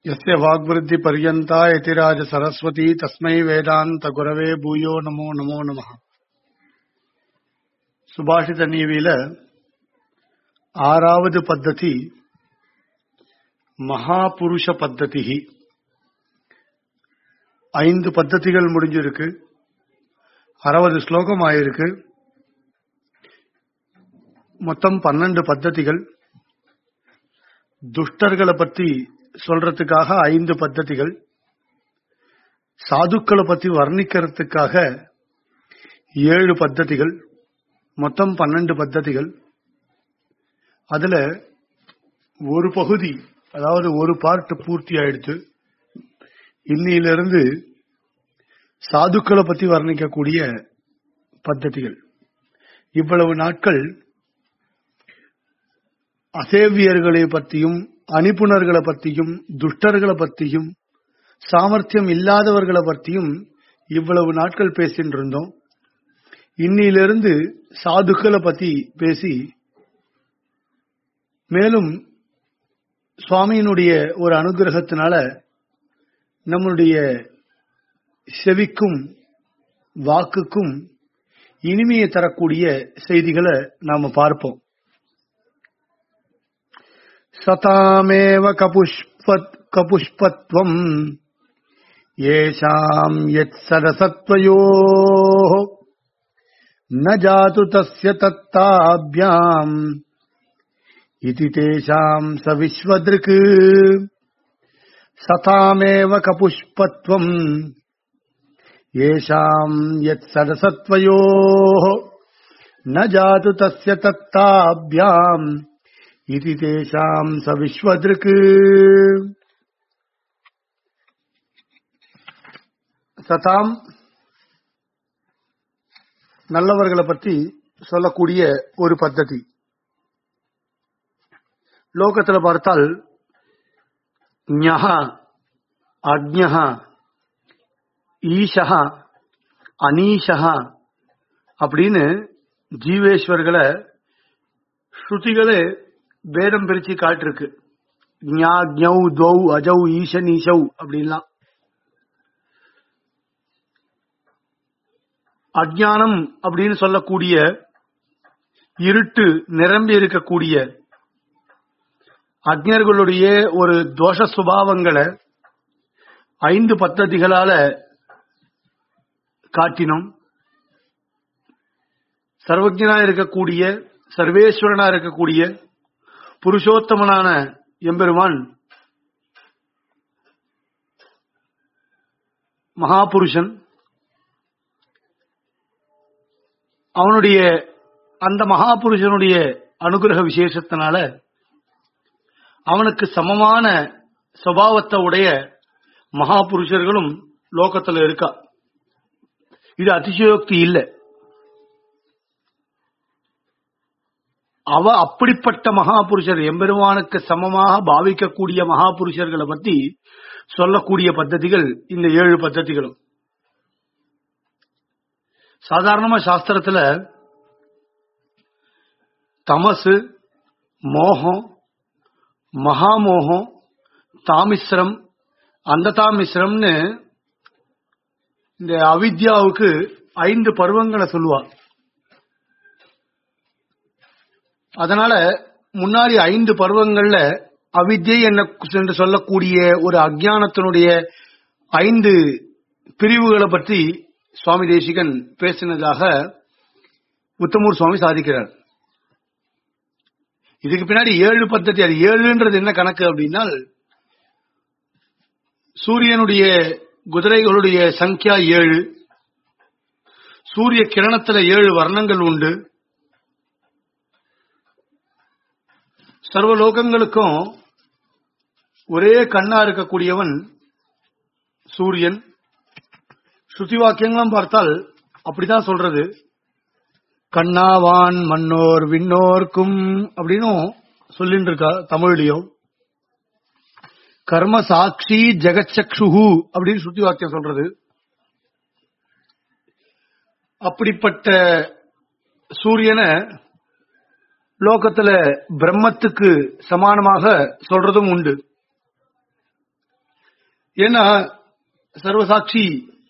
यस्य वाग्वृद्धिपर्यन्ता यतिराज सरस्वती तस्मै वेदान्तगुरवे பூயோ நமோ நமோ நமः சுபாஷித நீவியில ஆறாவது பத்ததி மகாபுருஷ பத்ததி ஐந்து பத்ததிகள் முடிஞ்சிருக்கு அறுபது ஸ்லோகம் ஆயிருக்கு மொத்தம் பன்னெண்டு பத்ததிகள் துஷ்டர்களை பத்தி சொல்றதுக்காக ஐந்து பத்ததிகள் சாதுக்களை பத்தி வர்ணிக்கிறதுக்காக ஏழு பத்ததிகள் மொத்தம் பன்னெண்டு பத்ததிகள் அதுல ஒரு பகுதி அதாவது ஒரு பார்ட் பூர்த்தி ஆயிடுத்து இன்னிலிருந்து சாதுக்களை பத்தி வர்ணிக்கக்கூடிய பத்ததிகள் இவ்வளவு நாட்கள் அசேவியர்களை பற்றியும் அனுப்புணர்களை பற்றியும் துஷ்டர்களை பற்றியும் சாமர்த்தியம் இல்லாதவர்களை பற்றியும் இவ்வளவு நாட்கள் பேசிட்டு இருந்தோம் இன்னிலிருந்து சாதுக்களை பத்தி பேசி மேலும் சுவாமியினுடைய ஒரு அனுகிரகத்தினால நம்முடைய செவிக்கும் வாக்குக்கும் இனிமையை தரக்கூடிய செய்திகளை நாம பார்ப்போம் சதாமேவ கபுஷ்பத் கபுஷ்பத்வம் येषाम् यत्सरसत्त्वयोः न जातु तस्य तत्ताभ्याम् इति तेषाम् स विश्वदृक् सतामेव कपुष्पत्वम् येषाम् यत्सरसत्त्वयोः न जातु तस्य तत्ताभ्याम् इति तेषाम् स विश्वदृक् சதாம் நல்லவர்களை பற்றி சொல்லக்கூடிய ஒரு பத்ததி லோகத்துல பார்த்தால் ஞஹா அக்ஞா ஈஷா அனீஷா அப்படின்னு ஜீவேஸ்வர்களை ஸ்ருதிகளே வேதம் பிரிச்சு காட்டிருக்கு ஞா ஞௌ தௌ அஜௌ ஈஷன் ஈஷௌ அப்படின்லாம் அஜானம் அப்படின்னு சொல்லக்கூடிய இருட்டு நிரம்பி இருக்கக்கூடிய அஜ்ஞர்களுடைய ஒரு தோஷ சுபாவங்களை ஐந்து பத்ததிகளால காட்டினோம் சர்வஜனா இருக்கக்கூடிய சர்வேஸ்வரனா இருக்கக்கூடிய புருஷோத்தமனான எம்பெருமான் மகாபுருஷன் அவனுடைய அந்த மகாபுருஷனுடைய அனுகிரக விசேஷத்தினால அவனுக்கு சமமான சுபாவத்தை உடைய மகாபுருஷர்களும் லோகத்துல இருக்கா இது அதிசயோக்தி இல்லை அவ அப்படிப்பட்ட மகாபுருஷர் எம்பெருமானுக்கு சமமாக பாவிக்கக்கூடிய மகாபுருஷர்களை பத்தி சொல்லக்கூடிய பద్ధதிகள் இந்த ஏழு பద్ధதிகளும் சாதாரணமா சாஸ்திரத்துல தமசு மோகம் மகாமோகம் தாமிஸ்ரம் அந்த தாமிஸ்ரம்னு இந்த அவித்யாவுக்கு ஐந்து பருவங்களை சொல்லுவா அதனால முன்னாடி ஐந்து பருவங்கள்ல அவித்யை என்று சொல்லக்கூடிய ஒரு அஜானத்தினுடைய ஐந்து பிரிவுகளை பற்றி சுவாமி தேசிகன் பேசினதாக உத்தமூர் சுவாமி சாதிக்கிறார் இதுக்கு பின்னாடி ஏழு பத்ததி அது ஏழுன்றது என்ன கணக்கு அப்படின்னா சூரியனுடைய குதிரைகளுடைய சங்கியா ஏழு சூரிய கிரணத்துல ஏழு வர்ணங்கள் உண்டு சர்வலோகங்களுக்கும் ஒரே கண்ணா இருக்கக்கூடியவன் சூரியன் ஸ்ருதி வாக்கியங்களும் பார்த்தால் அப்படிதான் சொல்றது கண்ணாவான் மன்னோர் விண்ணோர்க்கும் அப்படின்னும் சொல்லிட்டு இருக்கா தமிழ்லயும் கர்ம சாட்சி ஜெகச்சக்ஷு அப்படின்னு ஸ்ருதி வாக்கியம் சொல்றது அப்படிப்பட்ட சூரியனை லோகத்துல பிரம்மத்துக்கு சமானமாக சொல்றதும் உண்டு ஏன்னா சர்வசாட்சி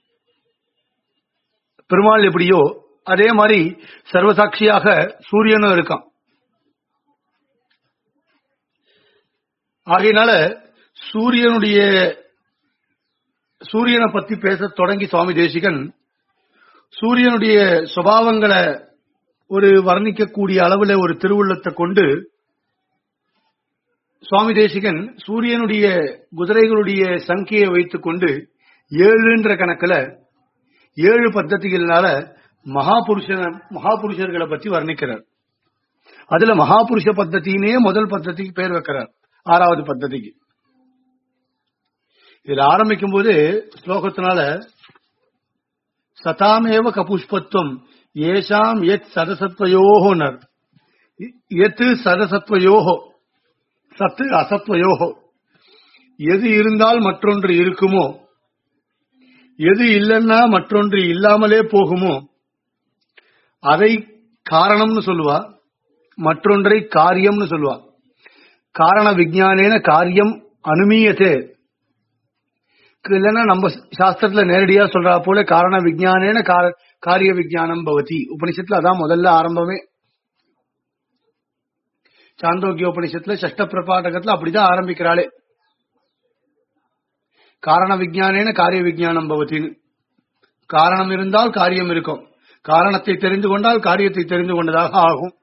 பெருமாள் எப்படியோ அதே மாதிரி சர்வசாட்சியாக சூரியனும் இருக்கான் ஆகையினால சூரியனுடைய சூரியனை பத்தி பேச தொடங்கி சுவாமி தேசிகன் சூரியனுடைய சுபாவங்களை ஒரு வர்ணிக்கக்கூடிய அளவுல ஒரு திருவுள்ளத்தை கொண்டு சுவாமி தேசிகன் சூரியனுடைய குதிரைகளுடைய சங்கியை வைத்துக் கொண்டு ஏழுன்ற கணக்குல ஏழு பத்ததிகள்னால மகாபுருஷன மகாபுருஷர்களை பத்தி வர்ணிக்கிறார் அதுல மகாபுருஷ பத்தத்தினே முதல் பத்ததிக்கு பேர் வைக்கிறார் ஆறாவது பத்ததிக்கு இதுல ஆரம்பிக்கும் போது ஸ்லோகத்தினால சதாமேவ கபுஷ்பத்துவம் ஏஷாம் எத் சதசத்வயோகோனர் எத்து சதசத்வயோகோ சத்து அசத்வயோகோ எது இருந்தால் மற்றொன்று இருக்குமோ எது இல்லைன்னா மற்றொன்று இல்லாமலே போகுமோ அதை காரணம்னு சொல்லுவா மற்றொன்றை காரியம்னு சொல்லுவா காரண விஜயானேன காரியம் அனுமீயத்தே இல்லைன்னா நம்ம சாஸ்திரத்துல நேரடியா சொல்றா போல காரண விஜயானேன கா- காரிய விஜயானம் பவதி உபனிஷத்துல அதான் முதல்ல ஆரம்பமே சாந்தோக்கிய உபனிஷத்துல சஷ்ட பிரபாடகத்துல அப்படிதான் ஆரம்பிக்கிறாளே காரண விஜயானேன காரிய விஜயானம் பவத்தின்னு காரணம் இருந்தால் காரியம் இருக்கும் காரணத்தை தெரிந்து கொண்டால் காரியத்தை தெரிந்து கொண்டதாக ஆகும்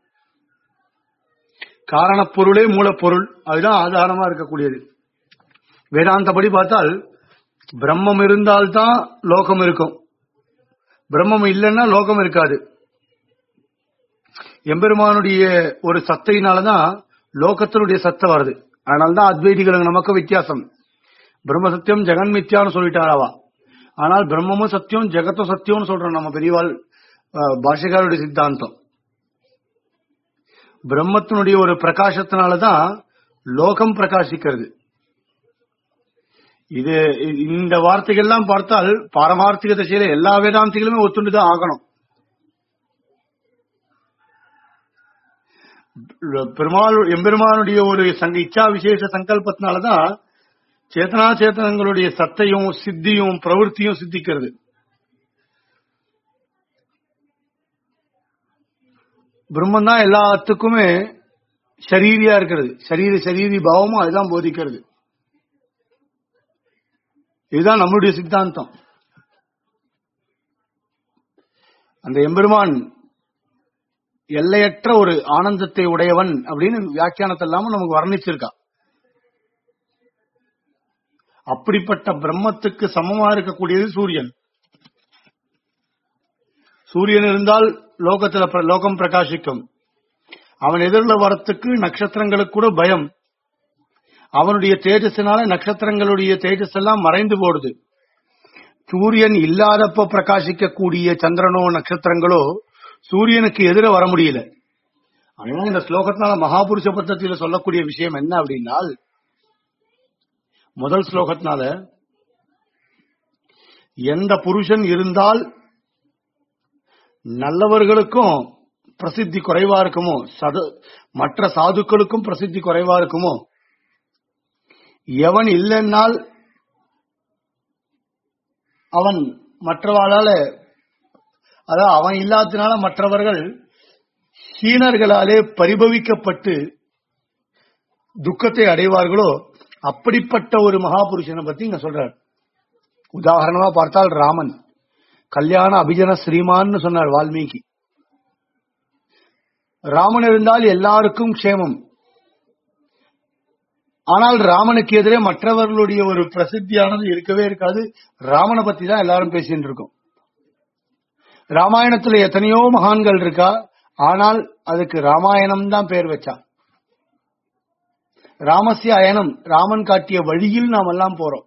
காரணப் பொருளே மூலப்பொருள் அதுதான் ஆதாரமா இருக்கக்கூடியது வேதாந்தப்படி பார்த்தால் பிரம்மம் இருந்தால்தான் லோகம் இருக்கும் பிரம்மம் இல்லைன்னா லோகம் இருக்காது எம்பெருமானுடைய ஒரு சத்தையினாலதான் லோகத்தினுடைய சத்தை வருது அதனால்தான் அத்வைதிகளுக்கு நமக்கு வித்தியாசம் பிரம்ம சத்தியம் ஜெகன் மித்யான்னு சொல்லிட்டாராவா ஆனால் பிரம்மமும் சத்தியம் ஜெகத்தும் சத்தியம்னு சொல்றோம் நம்ம பெரியவாள் அஹ், பாஷகாருடைய சித்தாந்தம் பிரம்மத்தினுடைய ஒரு பிரகாசத்தினாலதான் லோகம் பிரகாசிக்கிறது இது இந்த வார்த்தைகள்லாம் பார்த்தால் பாரமார்த்திக திசையில எல்லா வேதாந்திகளுமே ஒத்துண்டுதான் ஆகணும் பெருமாள் எம்பெருமானுடைய ஒரு சங்க இச்சா விசேஷ சங்கல்பத்தினாலதான் சேத்தனா சேத்தனங்களுடைய சத்தையும் சித்தியும் பிரவൃத்தியும் சித்திக்கிறது பிரம்மன் தான் எல்லாத்துக்குமே சரீரியா இருக்கிறது சரீர சரீரி பாவமும் அதுதான் போதிக்கிறது இதுதான் நம்மளுடைய சித்தாந்தம் அந்த எம்பெருமான் எல்லையற்ற ஒரு ஆனந்தத்தை உடையவன் அப்படின்னு வியாக்கியானத்தை இல்லாம நமக்கு வர்ணிச்சிருக்கா அப்படிப்பட்ட பிரம்மத்துக்கு சமமா இருக்கக்கூடியது சூரியன் சூரியன் இருந்தால் லோகத்துல பிர- லோகம் பிரகாசிக்கும் அவன் எதிரில் வரத்துக்கு நட்சத்திரங்களுக்கு கூட பயம் அவனுடைய தேஜஸினால நட்சத்திரங்களுடைய தேஜஸ் எல்லாம் மறைந்து போடுது சூரியன் இல்லாதப்ப பிரகாசிக்கக்கூடிய சந்திரனோ நட்சத்திரங்களோ சூரியனுக்கு எதிர வர முடியல ஆனா இந்த ஸ்லோகத்தினால மகாபுருஷ பத்தத்தில சொல்லக்கூடிய விஷயம் என்ன அப்படின்னால் முதல் ஸ்லோகத்தினால எந்த புருஷன் இருந்தால் நல்லவர்களுக்கும் பிரசித்தி குறைவா இருக்குமோ சது மற்ற சாதுக்களுக்கும் பிரசித்தி குறைவா இருக்குமோ எவன் இல்லைன்னால் அவன் மற்றவாளால அதாவது அவன் இல்லாதனால மற்றவர்கள் ஹீனர்களாலே பரிபவிக்கப்பட்டு துக்கத்தை அடைவார்களோ அப்படிப்பட்ட ஒரு மகாபுருஷனை பத்தி இங்க சொல்றார் உதாரணமா பார்த்தால் ராமன் கல்யாண அபிஜன ஸ்ரீமான்னு சொன்னார் வால்மீகி ராமன் இருந்தால் எல்லாருக்கும் க்ஷேமம் ஆனால் ராமனுக்கு எதிரே மற்றவர்களுடைய ஒரு பிரசித்தியானது இருக்கவே இருக்காது ராமனை பத்தி தான் எல்லாரும் பேசிட்டு இருக்கோம் ராமாயணத்துல எத்தனையோ மகான்கள் இருக்கா ஆனால் அதுக்கு ராமாயணம் தான் பேர் வச்சா ராமசிய அயனம் ராமன் காட்டிய வழியில் நாம் எல்லாம் போறோம்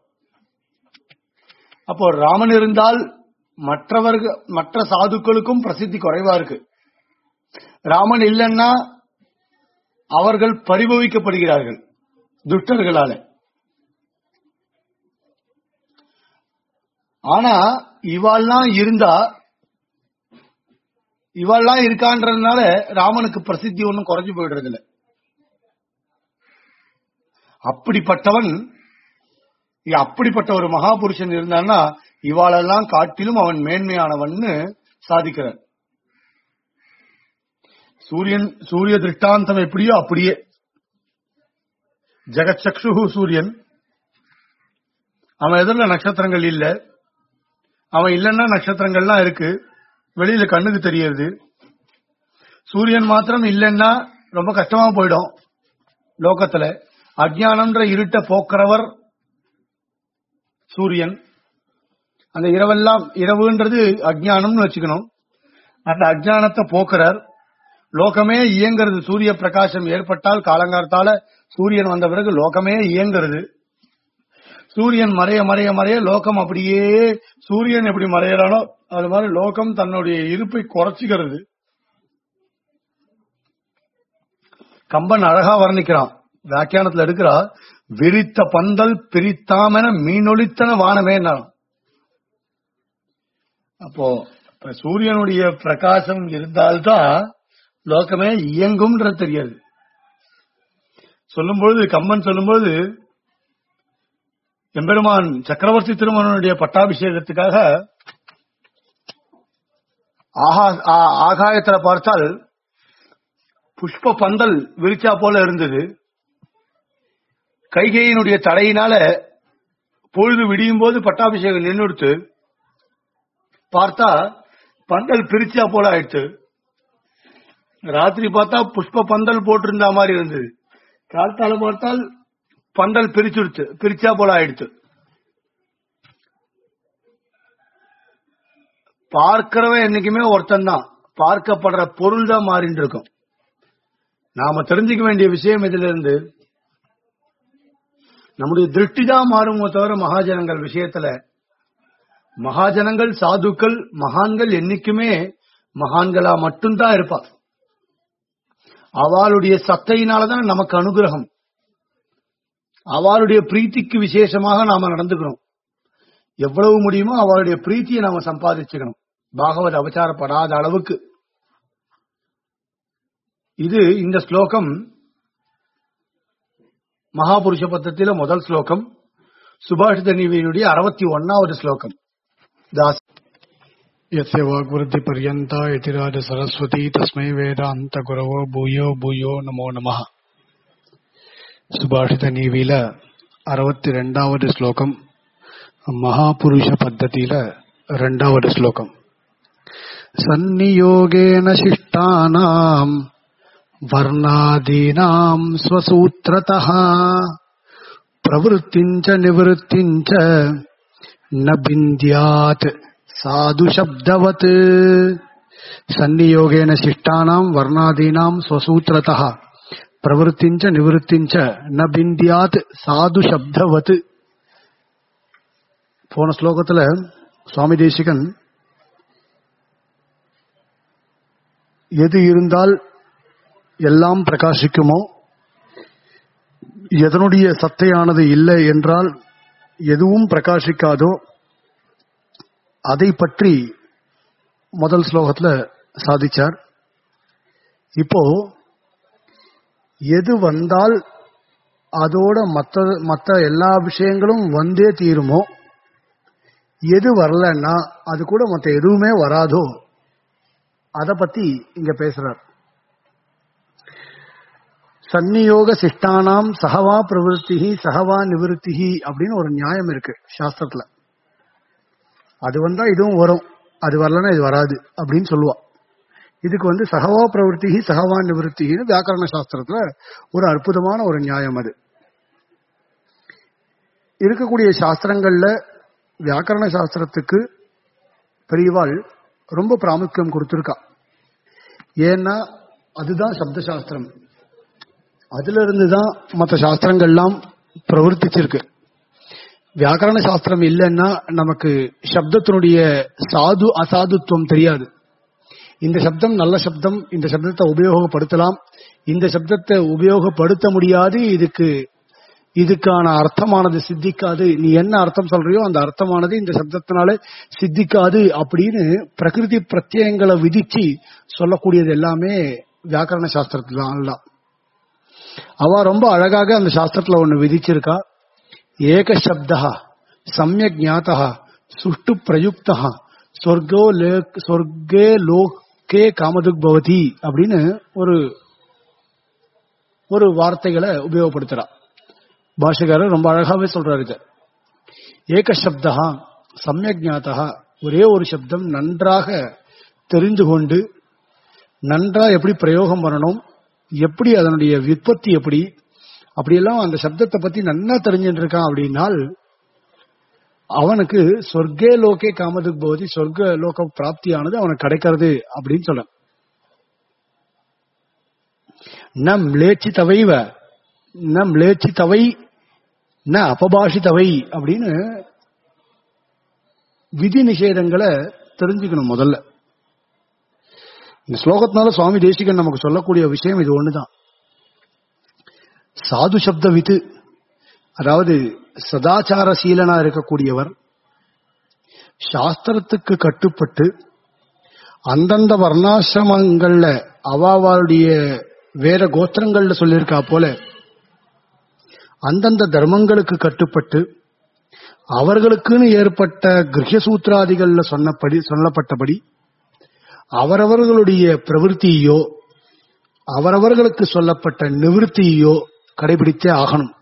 அப்போ ராமன் இருந்தால் மற்றவர்கள் மற்ற சாதுக்களுக்கும் பிரசித்தி குறைவா இருக்கு ராமன் இல்லைன்னா அவர்கள் பரிபவிக்கப்படுகிறார்கள் துஷ்டர்களால ஆனா இவாள்லாம் இருந்தா இவாள்லாம் இருக்கான்றதுனால ராமனுக்கு பிரசித்தி ஒன்றும் குறைஞ்சு போயிடுறது இல்ல அப்படிப்பட்டவன் இங்க அப்படிப்பட்ட ஒரு மகாபுருஷன் இருந்தான்னா இவாளெல்லாம் காட்டிலும் அவன் மேன்மையானவன்னு சாதிக்கிறார் சூரியன் சூரிய திருஷ்டாந்தம் எப்படியோ அப்படியே ஜெகச்சக்ஷு சூரியன் அவன் எதிரில் நட்சத்திரங்கள் இல்ல அவன் இல்லைன்னா நட்சத்திரங்கள்லாம் இருக்கு வெளியில கண்ணுக்கு தெரியுது சூரியன் மாத்திரம் இல்லைன்னா ரொம்ப கஷ்டமா போயிடும் லோகத்துல அஜ்ஞானம்ன்ற இருட்ட போக்குறவர் சூரியன் அந்த இரவெல்லாம் இரவுன்றது அஜ்ஞானம்னு வச்சுக்கணும் அந்த அஜ்ஞானத்தை போக்குறார் லோகமே இயங்கிறது சூரிய பிரகாசம் ஏற்பட்டால் காலங்காலத்தால சூரியன் வந்த பிறகு லோகமே இயங்கிறது சூரியன் மறைய மறைய மறைய லோகம் அப்படியே சூரியன் எப்படி மறையறானோ அது மாதிரி லோகம் தன்னுடைய இருப்பை குறைச்சிக்கிறது கம்பன் அழகா வர்ணிக்கிறான் வியாக்கியானத்துல எடுக்கிறா விரித்த பந்தல் பிரித்தாமென மீனொலித்தன வானமே அப்போ இப்ப சூரியனுடைய பிரகாசம் இருந்தால்தான் லோகமே இயங்கும்ன்றது தெரியாது சொல்லும்பொழுது கம்பன் சொல்லும்போது எம்பெருமான் சக்கரவர்த்தி திருமணனுடைய பட்டாபிஷேகத்துக்காக ஆகா- ஆ- ஆகாயத்துல பார்த்தால் புஷ்ப பந்தல் விரிச்சா போல இருந்தது கைகையினுடைய தடையினால பொழுது விடியும் போது பட்டாபிஷேகம் நின்றுடுத்து பார்த்தா பந்தல் பிரிச்சா போல ஆயிடுச்சு ராத்திரி பார்த்தா புஷ்ப பந்தல் போட்டிருந்த மாதிரி இருந்தது காலத்தால பார்த்தால் பந்தல் பிரிச்சுடுச்சு பிரிச்சா போல ஆயிடுச்சு பார்க்கிறவன் என்னைக்குமே ஒருத்தன் தான் பார்க்கப்படுற பொருள் தான் மாறிட்டு இருக்கும் நாம தெரிஞ்சுக்க வேண்டிய விஷயம் இதுல இருந்து நம்முடைய திருஷ்டி தான் மாறுமோ தவிர மகாஜனங்கள் விஷயத்துல மகாஜனங்கள் சாதுக்கள் மகான்கள் என்னைக்குமே மகான்களா மட்டும்தான் இருப்பா அவளுடைய சத்தையினாலதான் நமக்கு அனுகிரகம் அவளுடைய பிரீத்திக்கு விசேஷமாக நாம நடந்துக்கணும் எவ்வளவு முடியுமோ அவளுடைய பிரீத்தியை நாம சம்பாதிச்சுக்கணும் பாகவத் அவசாரப்படாத அளவுக்கு இது இந்த ஸ்லோகம் மகாபுருஷ பத்தத்தில முதல் ஸ்லோகம் சுபாஷித நீவியினுடைய அறுபத்தி ஒன்னாவது ஸ்லோகம் தாஸ் यस्य वाग्वृद्धिपर्यन्ता यतिराज सरस्वती तस्मै वेदान्तगुरवो भूयो भूयो நமோ நமः சுபாஷித நீவில அறுபத்தி ரெண்டாவது ஸ்லோகம் மகாபுருஷ பத்ததியில ரெண்டாவது ஸ்லோகம் சந்நியோகேன சிஷ்டானாம் வர்ணாதீனாம் ஸ்வசூத்திரதः प्रवृत्तिञ्च निवृत्तिञ्च न बिन्द्यात् साधु शब्दवत् सन्नियोगेन शिष्टानाम् वर्णादीनाम् स्वसूत्रतः प्रवृत्तिञ्च निवृत्तिञ्च न बिन्द्यात् சாது சப்தவத் போன ஸ்லோகத்துல சுவாமி தேசிகன் எது இருந்தால் எல்லாம் பிரகாசிக்குமோ எதனுடைய சத்தையானது இல்லை என்றால் எதுவும் பிரகாசிக்காதோ அதை பற்றி முதல் ஸ்லோகத்துல சாதிச்சார் இப்போ எது வந்தால் அதோட மத்த மத்த எல்லா விஷயங்களும் வந்தே தீருமோ எது வரலன்னா அது கூட மத்த எதுவுமே வராதோ அத பத்தி இங்க பேசுறார் சந்நியோக சிஷ்டானாம் சகவா பிரவருத்தி சகவா நிவிருத்தி அப்படின்னு ஒரு நியாயம் இருக்கு சாஸ்திரத்துல அது வந்தா இதுவும் வரும் அது வரலன்னா இது வராது அப்படின்னு சொல்லுவா இதுக்கு வந்து சகவா பிரவருத்தி சகவா நிவிருத்தின்னு வியாக்கரண சாஸ்திரத்துல ஒரு அற்புதமான ஒரு நியாயம் அது இருக்கக்கூடிய சாஸ்திரங்கள்ல வியாக்கரண சாஸ்திரத்துக்கு பெரியவாள் ரொம்ப பிராமுக்கியம் கொடுத்திருக்கா ஏன்னா அதுதான் சப்த சாஸ்திரம் அதுல இருந்து தான் மற்ற சாஸ்திரங்கள்லாம் பிரவர்த்திச்சிருக்கு வியாக்கரண சாஸ்திரம் இல்லைன்னா நமக்கு சப்தத்தினுடைய சாது அசாதுத்துவம் தெரியாது இந்த சப்தம் நல்ல சப்தம் இந்த சப்தத்தை உபயோகப்படுத்தலாம் இந்த சப்தத்தை உபயோகப்படுத்த முடியாது இதுக்கு இதுக்கான அர்த்தமானது சித்திக்காது நீ என்ன அர்த்தம் சொல்றியோ அந்த அர்த்தமானது இந்த சப்தத்தினால சித்திக்காது அப்படின்னு பிரகிருதி பிரத்யங்களை விதிச்சு சொல்லக்கூடியது எல்லாமே வியாக்கரண சாஸ்திரத்துல தான் எல்லாம் அவ ரொம்ப அழகாக அந்த சாஸ்திரத்துல ஒண்ணு விதிச்சிருக்கா ஏக சப்தா சமயக் ஞாதா சுஷ்டு பிரயுக்தா சொர்க்கோ லே- சொர்க்கே லோகே காமதுக் பவதி அப்படின்னு ஒரு ஒரு வார்த்தைகளை உபயோகப்படுத்துறா பாஷகாரர் ரொம்ப அழகாவே சொல்றாரு இத ஏக சப்தா சமயக் ஞாதா ஒரே ஒரு சப்தம் நன்றாக தெரிந்து கொண்டு நன்றா எப்படி பிரயோகம் பண்ணணும் எப்படி அதனுடைய விற்பத்தி எப்படி அப்படியெல்லாம் அந்த சப்தத்தை பத்தி நன்னா தெரிஞ்சுட்டு இருக்கான் அப்படின்னால் அவனுக்கு சொர்க்கே லோகே காமதுக் போதி சொர்க்க லோக பிராப்தியானது அவனுக்கு கிடைக்கிறது அப்படின்னு சொல்ல நம் லேச்சித்தவைவ நம் லேச்சித்தவை ந அபபாஷித்தவை அப்படின்னு விதி நிஷேதங்களை தெரிஞ்சுக்கணும் முதல்ல இந்த ஸ்லோகத்தினால சுவாமி தேசிகன் நமக்கு சொல்லக்கூடிய விஷயம் இது ஒண்ணுதான் சாது சப்த வித்து அதாவது சதாச்சார சீலனா இருக்கக்கூடியவர் சாஸ்திரத்துக்கு கட்டுப்பட்டு அந்தந்த வர்ணாசிரமங்கள்ல அவாவாளுடைய வேற கோத்திரங்கள்ல சொல்லியிருக்கா போல அந்தந்த தர்மங்களுக்கு கட்டுப்பட்டு அவர்களுக்குன்னு ஏற்பட்ட கிரகிய சூத்திராதிகள்ல சொன்னபடி சொல்லப்பட்டபடி அவரவர்களுடைய பிரவൃத்தியோ அவரவர்களுக்கு சொல்லப்பட்ட நிவிருத்தியோ கடைபிடித்தே ஆகணும்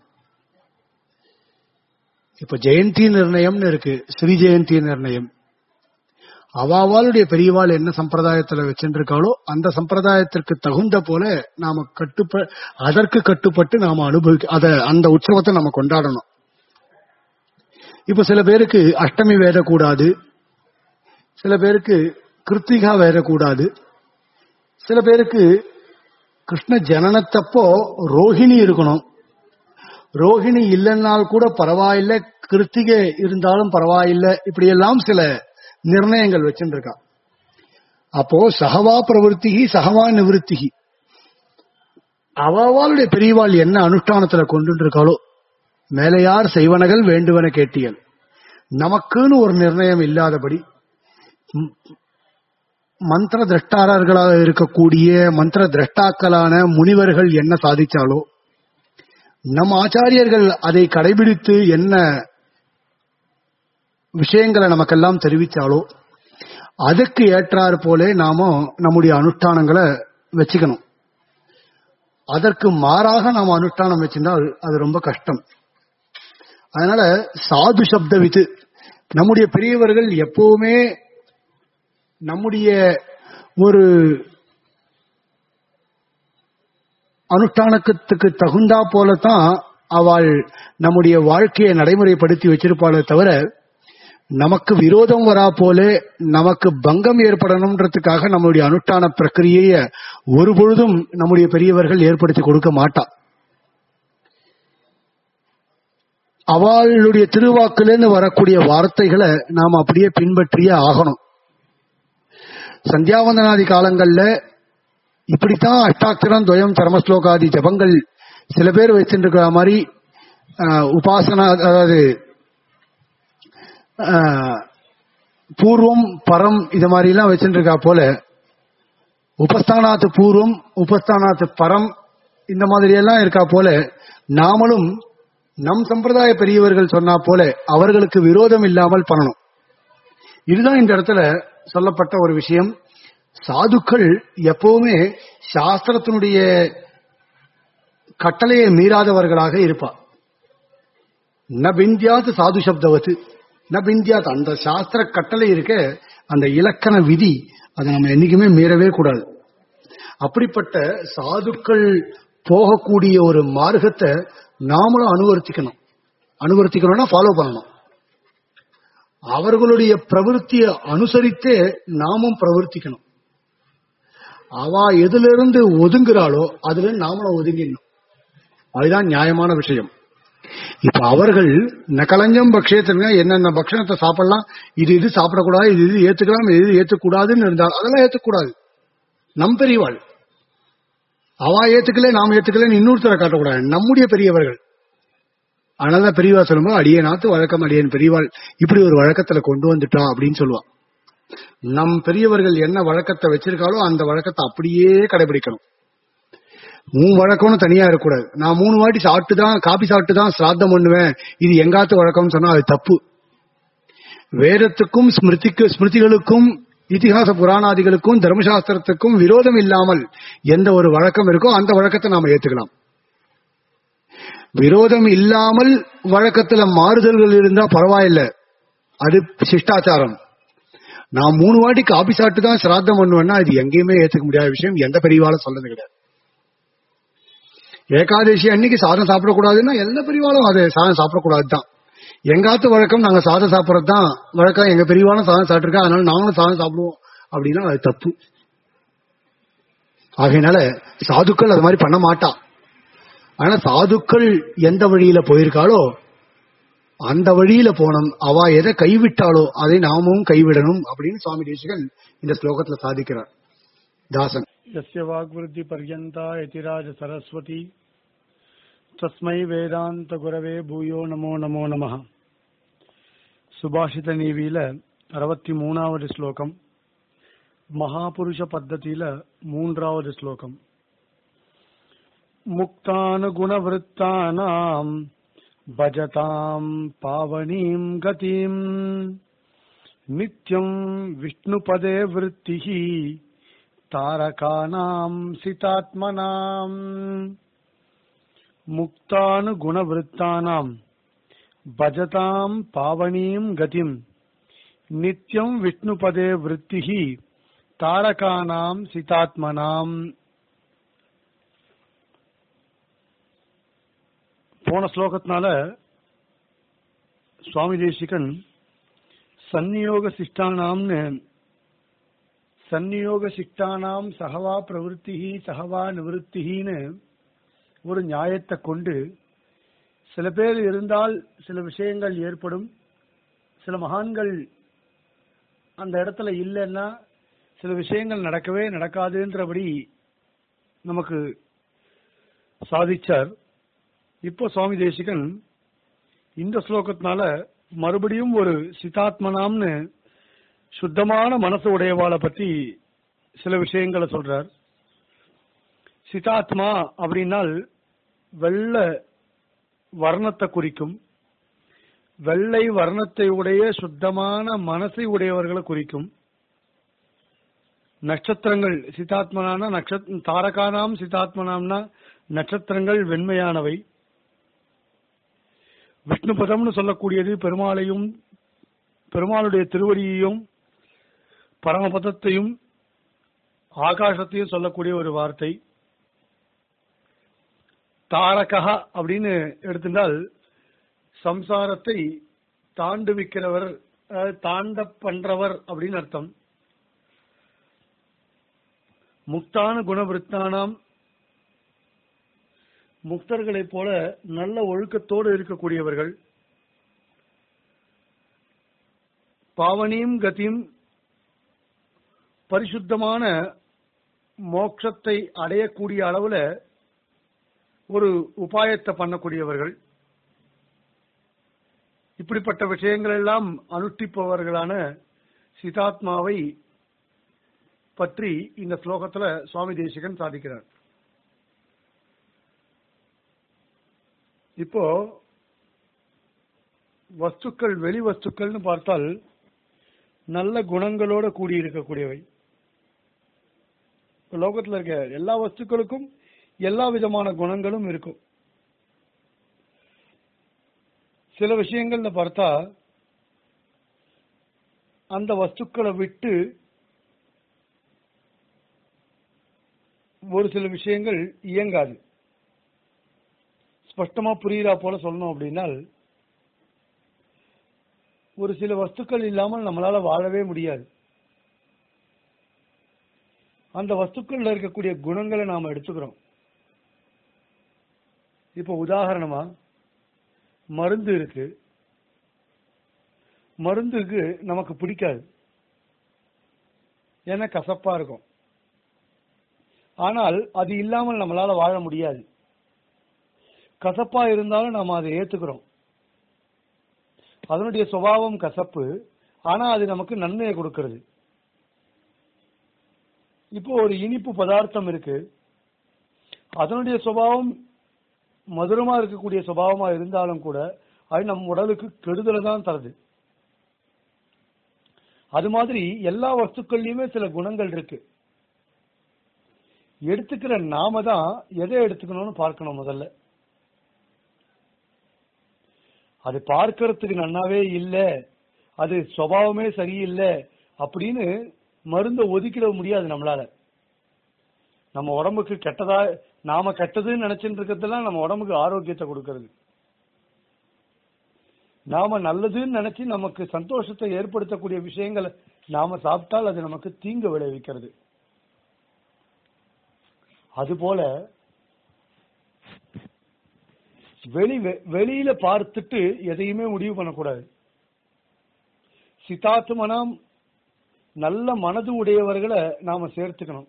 இப்ப ஜெயந்தி நிர்ணயம்னு இருக்கு ஸ்ரீ ஜெயந்தி நிர்ணயம் அவாவாளுடைய பெரியவாள் என்ன சம்பிரதாயத்துல வச்சுருக்காளோ அந்த சம்பிரதாயத்திற்கு தகுந்த போல நாம கட்டுப்ப அதற்கு கட்டுப்பட்டு நாம அனுபவிக்க அத அந்த உற்சவத்தை நம்ம கொண்டாடணும் இப்ப சில பேருக்கு அஷ்டமி வேறக்கூடாது சில பேருக்கு கிருத்திகா வேறக்கூடாது சில பேருக்கு கிருஷ்ண ஜனனத்தப்போ ரோஹிணி இருக்கணும் ரோஹிணி இல்லைன்னால் கூட பரவாயில்லை கிருத்திகை இருந்தாலும் பரவாயில்லை இப்படியெல்லாம் சில நிர்ணயங்கள் வச்சுருக்கா அப்போ சகவா பிரவருத்தி சகவா நிவர்த்தி அவாவாளுடைய பெரியவாள் என்ன அனுஷ்டானத்துல கொண்டு இருக்காளோ மேலையார் செய்வனகள் வேண்டுவன கேட்டியல் நமக்குன்னு ஒரு நிர்ணயம் இல்லாதபடி ம், மந்திர திரஷ்டாரர்களாக இருக்கக்கூடிய மந்திர திரஷ்டாக்களான முனிவர்கள் என்ன சாதிச்சாலோ நம் ஆச்சாரியர்கள் அதை கடைபிடித்து என்ன விஷயங்களை நமக்கெல்லாம் தெரிவிச்சாலோ அதுக்கு ஏற்றாறு போல நாம நம்முடைய அனுஷ்டானங்களை வச்சுக்கணும் அதற்கு மாறாக நாம் அனுஷ்டானம் வச்சிருந்தால் அது ரொம்ப கஷ்டம் அதனால சாது சப்த வித்து நம்முடைய பெரியவர்கள் எப்பவுமே நம்முடைய ஒரு அனுஷ்டானத்துக்கு தகுந்தா போலதான் அவள் நம்முடைய வாழ்க்கையை நடைமுறைப்படுத்தி வச்சிருப்பாளே தவிர நமக்கு விரோதம் வரா போல நமக்கு பங்கம் ஏற்படணும்ன்றதுக்காக நம்முடைய அனுஷ்டான பிரக்கிரியைய ஒரு பொழுதும் நம்முடைய பெரியவர்கள் ஏற்படுத்தி கொடுக்க மாட்டா அவளுடைய திருவாக்குலேருந்து வரக்கூடிய வார்த்தைகளை நாம் அப்படியே பின்பற்றியே ஆகணும் சந்தியாவந்தனாதி காலங்கள்ல இப்படித்தான் அஷ்டாட்சரம் துவயம் சரமஸ்லோகாதி ஜபங்கள் சில பேர் வச்சுருக்கிற மாதிரி ஆஹ், உபாசனா அதாவது ஆஹ், பூர்வம் பரம் இது மாதிரி எல்லாம் வச்சுருக்கா போல உபஸ்தானாத்து பூர்வம் உபஸ்தானாத்து பரம் இந்த மாதிரி எல்லாம் இருக்கா போல நாமளும் நம் சம்பிரதாய பெரியவர்கள் சொன்னா போல அவர்களுக்கு விரோதம் இல்லாமல் பண்ணணும் இதுதான் இந்த இடத்துல சொல்லப்பட்ட ஒரு விஷயம் சாதுக்கள் எப்பவுமே சாஸ்திரத்தினுடைய கட்டளையை மீறாதவர்களாக இருப்பா ந பிந்தியாத் சாது சப்தவத்து ந பிந்தியாத் அந்த சாஸ்திர கட்டளை இருக்க அந்த இலக்கண விதி அதை நம்ம என்னைக்குமே மீறவே கூடாது அப்படிப்பட்ட சாதுக்கள் போகக்கூடிய ஒரு மார்க்கத்தை நாமளும் அனுவர்த்திக்கணும் அனுவர்த்திக்கணும்னா ஃபாலோ பண்ணணும் அவர்களுடைய பிரவருத்தியை அனுசரித்தே நாமும் பிரவர்த்திக்கணும் அவ எதிலிருந்து ஒதுங்குறாளோ அதுல நாமளும் ஒதுங்கிடணும் அதுதான் நியாயமான விஷயம் இப்ப அவர்கள் நகலஞ்சம் பக்ஷேத்திருங்க என்னென்ன பக்ஷணத்தை சாப்பிடலாம் இது இது சாப்பிடக்கூடாது இது இது ஏத்துக்கலாம் இது இது ஏத்துக்கூடாதுன்னு இருந்தால் அதெல்லாம் ஏத்துக்கூடாது நம் பெரியவாள் அவ ஏத்துக்கல நாம் ஏத்துக்கலன்னு இன்னொருத்தரை காட்டக்கூடாது நம்முடைய பெரியவர்கள் அதனாலதான் பெரியவா சொல்லும்போது அடியேனாத்து வழக்கம் அடியேன் பெரியவாள் இப்படி ஒரு வழக்கத்துல கொண்டு வந்துட்டா அப்படின்னு சொல்லுவா நம் பெரியவர்கள் என்ன வழக்கத்தை வச்சிருக்காளோ அந்த வழக்கத்தை அப்படியே கடைபிடிக்கணும் மூணு வழக்கம்னு தனியா இருக்கக்கூடாது நான் மூணு வாட்டி சாப்பிட்டு தான் காபி சாப்பிட்டு தான் சிராத்தம் பண்ணுவேன் இது எங்காத்து வழக்கம்னு சொன்னா அது தப்பு வேதத்துக்கும் ஸ்மிருதிக்கு ஸ்மிருதிகளுக்கும் இதிகாச புராணாதிகளுக்கும் தர்மசாஸ்திரத்துக்கும் விரோதம் இல்லாமல் எந்த ஒரு வழக்கம் இருக்கோ அந்த வழக்கத்தை நாம ஏத்துக்கலாம் விரோதம் இல்லாமல் வழக்கத்துல மாறுதல்கள் இருந்தா பரவாயில்ல அது சிஷ்டாச்சாரம் நான் மூணு வாட்டி காபி சாப்பிட்டு தான் சிராத்தம் பண்ணுவேன்னா இது எங்கேயுமே ஏத்துக்க முடியாத விஷயம் எந்த பெரியவாலும் சொல்றது கிடையாது ஏகாதசி அன்னைக்கு சாதம் சாப்பிடக்கூடாதுன்னா எந்த பெரியவாலும் அது சாதம் சாப்பிடக்கூடாது தான் எங்காத்து வழக்கம் நாங்க சாதம் சாப்பிடறது தான் வழக்கம் எங்க பெரியவாலும் சாதம் சாப்பிட்டுருக்கா அதனால நாங்களும் சாதம் சாப்பிடுவோம் அப்படின்னா அது தப்பு ஆகையினால சாதுக்கள் அது மாதிரி பண்ண மாட்டா ஆனா சாதுக்கள் எந்த வழியில போயிருக்காளோ அந்த வழியில போனோம் அவ எதை கைவிட்டாளோ அதை நாமும் கைவிடணும் அப்படின்னு சுவாமி தேசிகன் இந்த ஸ்லோகத்துல சாதிக்கிறார் தாசன் यस्य वाग्वृद्धि पर्यन्ता यतिराज सरस्वती तस्मै வேதாந்த குரவே பூயோ நமோ நமோ நமः சுபாஷித நீவியில அறுபத்தி மூணாவது ஸ்லோகம் மகாபுருஷ பத்ததியில மூன்றாவது ஸ்லோகம் முக்தானுகுணவృత్తాனாம் பஜதாம் பாவனீம் கதிம் நித்யம் விஷ்ணுபதே விருத்திஹி तारकानाम् सितात्मनाम् मुक्तानुगुणवृत्तानाम् भजताम् पावनीम् गतिम् नित्यम् विष्णुपदे वृत्तिः तारकानाम् சிதாத்மனாம் போன ஸ்லோகத்தினால சுவாமி தேசிகன் சந்நியோக சிஷ்டானாம்னு சந்நியோக சிஷ்டானாம் சகவா பிரவருத்தி சகவா நிவருத்தின்னு ஒரு நியாயத்தை கொண்டு சில பேர் இருந்தால் சில விஷயங்கள் ஏற்படும் சில மகான்கள் அந்த இடத்துல இல்லைன்னா சில விஷயங்கள் நடக்கவே நடக்காதுன்றபடி நமக்கு சாதிச்சார் இப்போ சுவாமி தேசிகன் இந்த ஸ்லோகத்தினால மறுபடியும் ஒரு சிதாத்மனாம்னு சுத்தமான மனசு உடையவாளை பத்தி சில விஷயங்களை சொல்றார் சிதாத்மா அப்படின்னால் வெள்ளை வர்ணத்தை குறிக்கும் வெள்ளை வர்ணத்தை உடைய சுத்தமான மனசை உடையவர்களை குறிக்கும் நட்சத்திரங்கள் சிதாத்மனான நட்சத் தாரகானாம் சிதாத்மனாம்னா நட்சத்திரங்கள் வெண்மையானவை விஷ்ணுபதம்னு சொல்லக்கூடியது பெருமாளையும் பெருமாளுடைய திருவடியையும் பரமபதத்தையும் ஆகாசத்தையும் சொல்லக்கூடிய ஒரு வார்த்தை தாரகா அப்படின்னு எடுத்திருந்தால் சம்சாரத்தை தாண்டுவிக்கிறவர் அதாவது தாண்ட பண்றவர் அப்படின்னு அர்த்தம் முக்தான குணவிருத்தானாம் முக்தர்களைப் போல நல்ல ஒழுக்கத்தோடு இருக்கக்கூடியவர்கள் பாவனியும் கதியும் பரிசுத்தமான மோட்சத்தை அடையக்கூடிய அளவுல ஒரு உபாயத்தை பண்ணக்கூடியவர்கள் இப்படிப்பட்ட விஷயங்கள் எல்லாம் அனுஷ்டிப்பவர்களான சிதாத்மாவை பற்றி இந்த ஸ்லோகத்துல சுவாமி தேசிகன் சாதிக்கிறார் இப்போ வஸ்துக்கள் வெளி வஸ்துக்கள்னு பார்த்தால் நல்ல குணங்களோட கூடி இருக்கக்கூடியவை இப்ப லோகத்துல இருக்க எல்லா வஸ்துக்களுக்கும் எல்லா விதமான குணங்களும் இருக்கும் சில விஷயங்கள்ல பார்த்தா அந்த வஸ்துக்களை விட்டு ஒரு சில விஷயங்கள் இயங்காது ஸ்பஷ்டமா புரியுதா போல சொல்லணும் அப்படின்னால் ஒரு சில வஸ்துக்கள் இல்லாமல் நம்மளால வாழவே முடியாது அந்த வஸ்துக்கள்ல இருக்கக்கூடிய குணங்களை நாம எடுத்துக்கிறோம் இப்ப உதாரணமா மருந்து இருக்கு மருந்துக்கு நமக்கு பிடிக்காது ஏன்னா கசப்பா இருக்கும் ஆனால் அது இல்லாமல் நம்மளால வாழ முடியாது கசப்பா இருந்தாலும் நாம அதை ஏத்துக்கிறோம் அதனுடைய சுபாவம் கசப்பு ஆனா அது நமக்கு நன்மையை கொடுக்கிறது இப்போ ஒரு இனிப்பு பதார்த்தம் இருக்கு அதனுடைய சுபாவம் மதுரமா இருக்கக்கூடிய சுபாவமா இருந்தாலும் கூட அது நம் உடலுக்கு கெடுதலை தான் தருது அது மாதிரி எல்லா வஸ்துக்கள்லயுமே சில குணங்கள் இருக்கு எடுத்துக்கிற நாம தான் எதை எடுத்துக்கணும்னு பார்க்கணும் முதல்ல அது பார்க்கறதுக்கு நன்னாவே இல்ல அது சுபாவமே சரியில்லை அப்படின்னு மருந்த ஒதுக்கிட முடியாது நம்மளால நம்ம உடம்புக்கு கெட்டதா நாம கெட்டதுன்னு நினைச்சிட்டு இருக்கிறதெல்லாம் நம்ம உடம்புக்கு ஆரோக்கியத்தை கொடுக்கறது நாம நல்லதுன்னு நினைச்சு நமக்கு சந்தோஷத்தை ஏற்படுத்தக்கூடிய விஷயங்களை நாம சாப்பிட்டால் அது நமக்கு தீங்கு விளைவிக்கிறது அதுபோல வெளி வெ- வெளியில பார்த்துட்டு எதையுமே முடிவு பண்ணக்கூடாது சித்தாத்மனம் நல்ல மனது உடையவர்களை நாம சேர்த்துக்கணும்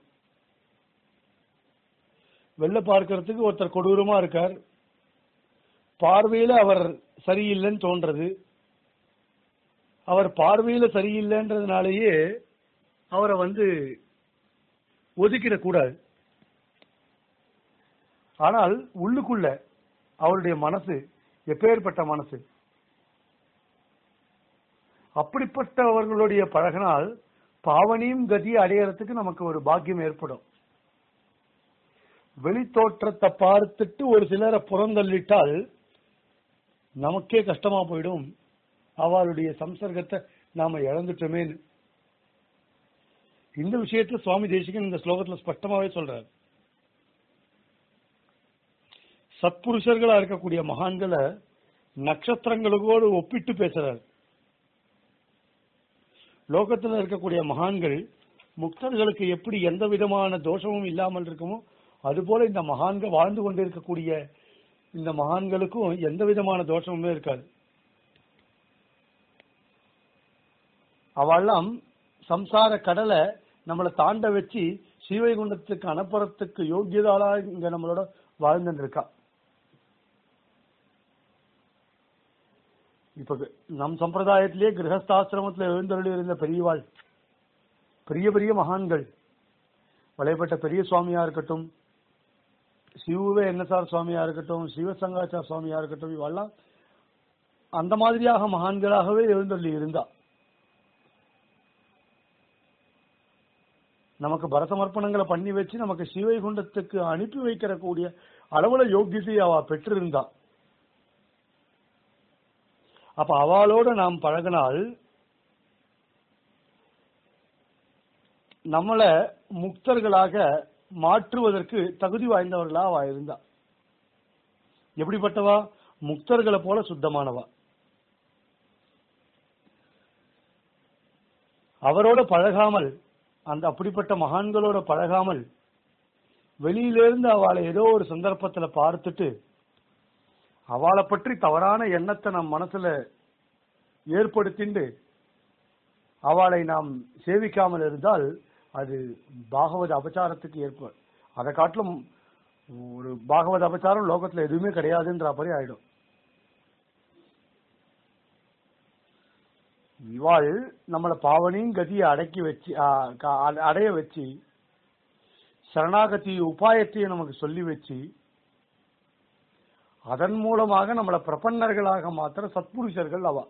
வெளில பார்க்கறதுக்கு ஒருத்தர் கொடூரமா இருக்கார் பார்வையில அவர் சரியில்லைன்னு தோன்றது அவர் பார்வையில சரியில்லைன்றதுனாலேயே அவரை வந்து ஒதுக்கிடக்கூடாது ஆனால் உள்ளுக்குள்ள அவருடைய மனசு எப்பேற்பட்ட மனசு அப்படிப்பட்டவர்களுடைய பழகினால் பாவனையும் கதி அடையறதுக்கு நமக்கு ஒரு பாக்கியம் ஏற்படும் வெளித்தோற்றத்தை பார்த்துட்டு ஒரு சிலரை புறந்தள்ளிட்டால் நமக்கே கஷ்டமா போயிடும் அவளுடைய சம்சர்க்கத்தை நாம இழந்துட்டோமேன்னு இந்த விஷயத்துல சுவாமி தேசிகன் இந்த ஸ்லோகத்துல ஸ்பஷ்டமாவே சொல்றார் சத்புருஷர்களா இருக்கக்கூடிய மகான்களை நட்சத்திரங்களோடு ஒப்பிட்டு பேசுறார் லோகத்துல இருக்கக்கூடிய மகான்கள் முக்தர்களுக்கு எப்படி எந்த விதமான தோஷமும் இல்லாமல் இருக்குமோ அதுபோல இந்த மகான்கள் வாழ்ந்து கொண்டிருக்கக்கூடிய இந்த மகான்களுக்கும் எந்த விதமான தோஷமுமே இருக்காது அவெல்லாம் சம்சார கடலை நம்மளை தாண்ட வச்சு ஸ்ரீவைகுண்டத்துக்கு அனுப்புறதுக்கு யோகியதாளா இங்க நம்மளோட வாழ்ந்துட்டு இருக்கா இப்ப நம் சம்பிரதாயத்திலேயே கிரகஸ்தாசிரமத்துல எழுந்தருளி இருந்த பெரியவாள் பெரிய பெரிய மகான்கள் வலைப்பட்ட பெரிய சுவாமியா இருக்கட்டும் சிவவே என்எஸ்ஆர் சுவாமியா இருக்கட்டும் சிவசங்காச்சார் சுவாமியா இருக்கட்டும் இவெல்லாம் அந்த மாதிரியாக மகான்களாகவே எழுந்தள்ளி இருந்தா நமக்கு பரசமர்ப்பணங்களை பண்ணி வச்சு நமக்கு சிவைகுண்டத்துக்கு அனுப்பி வைக்கிற கூடிய அளவுல யோகியத்தை அவ பெற்றிருந்தா அப்ப அவளோட நாம் பழகினால் நம்மள முக்தர்களாக மாற்றுவதற்கு தகுதி வாய்ந்தவர்களா அவ இருந்தா எப்படிப்பட்டவா முக்தர்களை போல சுத்தமானவா அவரோட பழகாமல் அந்த அப்படிப்பட்ட மகான்களோட பழகாமல் வெளியிலிருந்து அவளை ஏதோ ஒரு சந்தர்ப்பத்துல பார்த்துட்டு அவளை பற்றி தவறான எண்ணத்தை நம் மனசுல ஏற்படுத்திண்டு அவளை நாம் சேவிக்காமல் இருந்தால் அது பாகவத அபச்சாரத்துக்கு ஏற்ப அதை காட்டிலும் ஒரு பாகவத அபச்சாரம் லோகத்துல எதுவுமே கிடையாதுன்ற மாதிரி ஆயிடும் இவாள் நம்மள பாவனையும் கதியை அடக்கி வச்சு ஆ, க- அ- அடைய வச்சு சரணாகதி உபாயத்தையும் நமக்கு சொல்லி வச்சு அதன் மூலமாக நம்மள பிரபன்னர்களாக மாத்திர சத்புருஷர்கள் அவ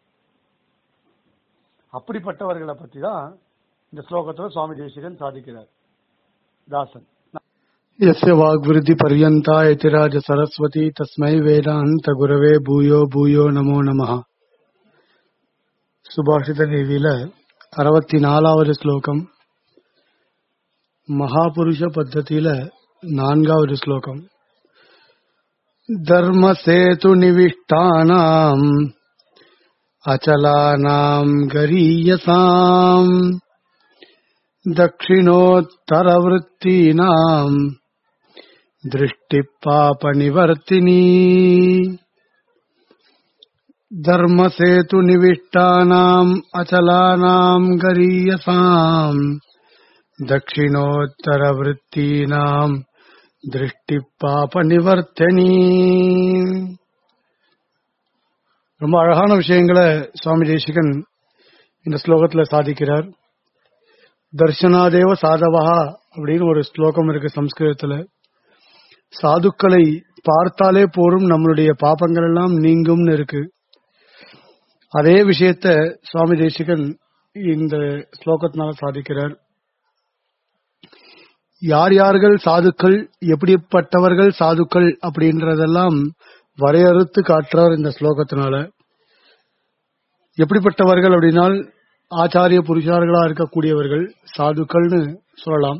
அப்படிப்பட்டவர்களை பத்தி தான் இந்த ஸ்லோகத்துல சுவாமி தேசிகன் சாதிக்கிறார் தாசன் यस्य वाग्वृद्धि पर्यन्ता यतिराज सरस्वती तस्मै वेदान्त गुरवे भूयो भूयो நமோ நமः சுபாஷித தேவியில அறுபத்தி நாலாவது ஸ்லோகம் மகாபுருஷ பத்தத்தில நான்காவது ஸ்லோகம் தர்மசேது நிவிஷ்டானாம் அச்சலானாம் கரீயசாம் दक्षिणोत्तरवृत्तीनाम् दृष्टिपापनिवर्तिनी धर्मसेतुनिविष्टानाम् अचलानाम् गरीयसाम् दक्षिणोत्तरवृत्तीनाम् दृष्टिपापनिवर्तिनी ரொம்ப அழகான விஷயங்களை சுவாமி தேசிகன் இந்த ஸ்லோகத்துல சாதிக்கிறார் தர்ஷனாதேவ சாதவா அப்படின்னு ஒரு ஸ்லோகம் இருக்கு சம்ஸ்கிருதத்துல சாதுக்களை பார்த்தாலே போரும் நம்மளுடைய பாபங்கள் எல்லாம் நீங்கும்னு இருக்கு அதே விஷயத்த சுவாமி தேசிகன் இந்த ஸ்லோகத்தினால சாதிக்கிறார் யார் யார்கள் சாதுக்கள் எப்படிப்பட்டவர்கள் சாதுக்கள் அப்படின்றதெல்லாம் வரையறுத்து காட்டுறார் இந்த ஸ்லோகத்தினால எப்படிப்பட்டவர்கள் அப்படின்னால் ஆச்சாரிய புருஷார்களா இருக்கக்கூடியவர்கள் சாதுக்கள்னு சொல்லலாம்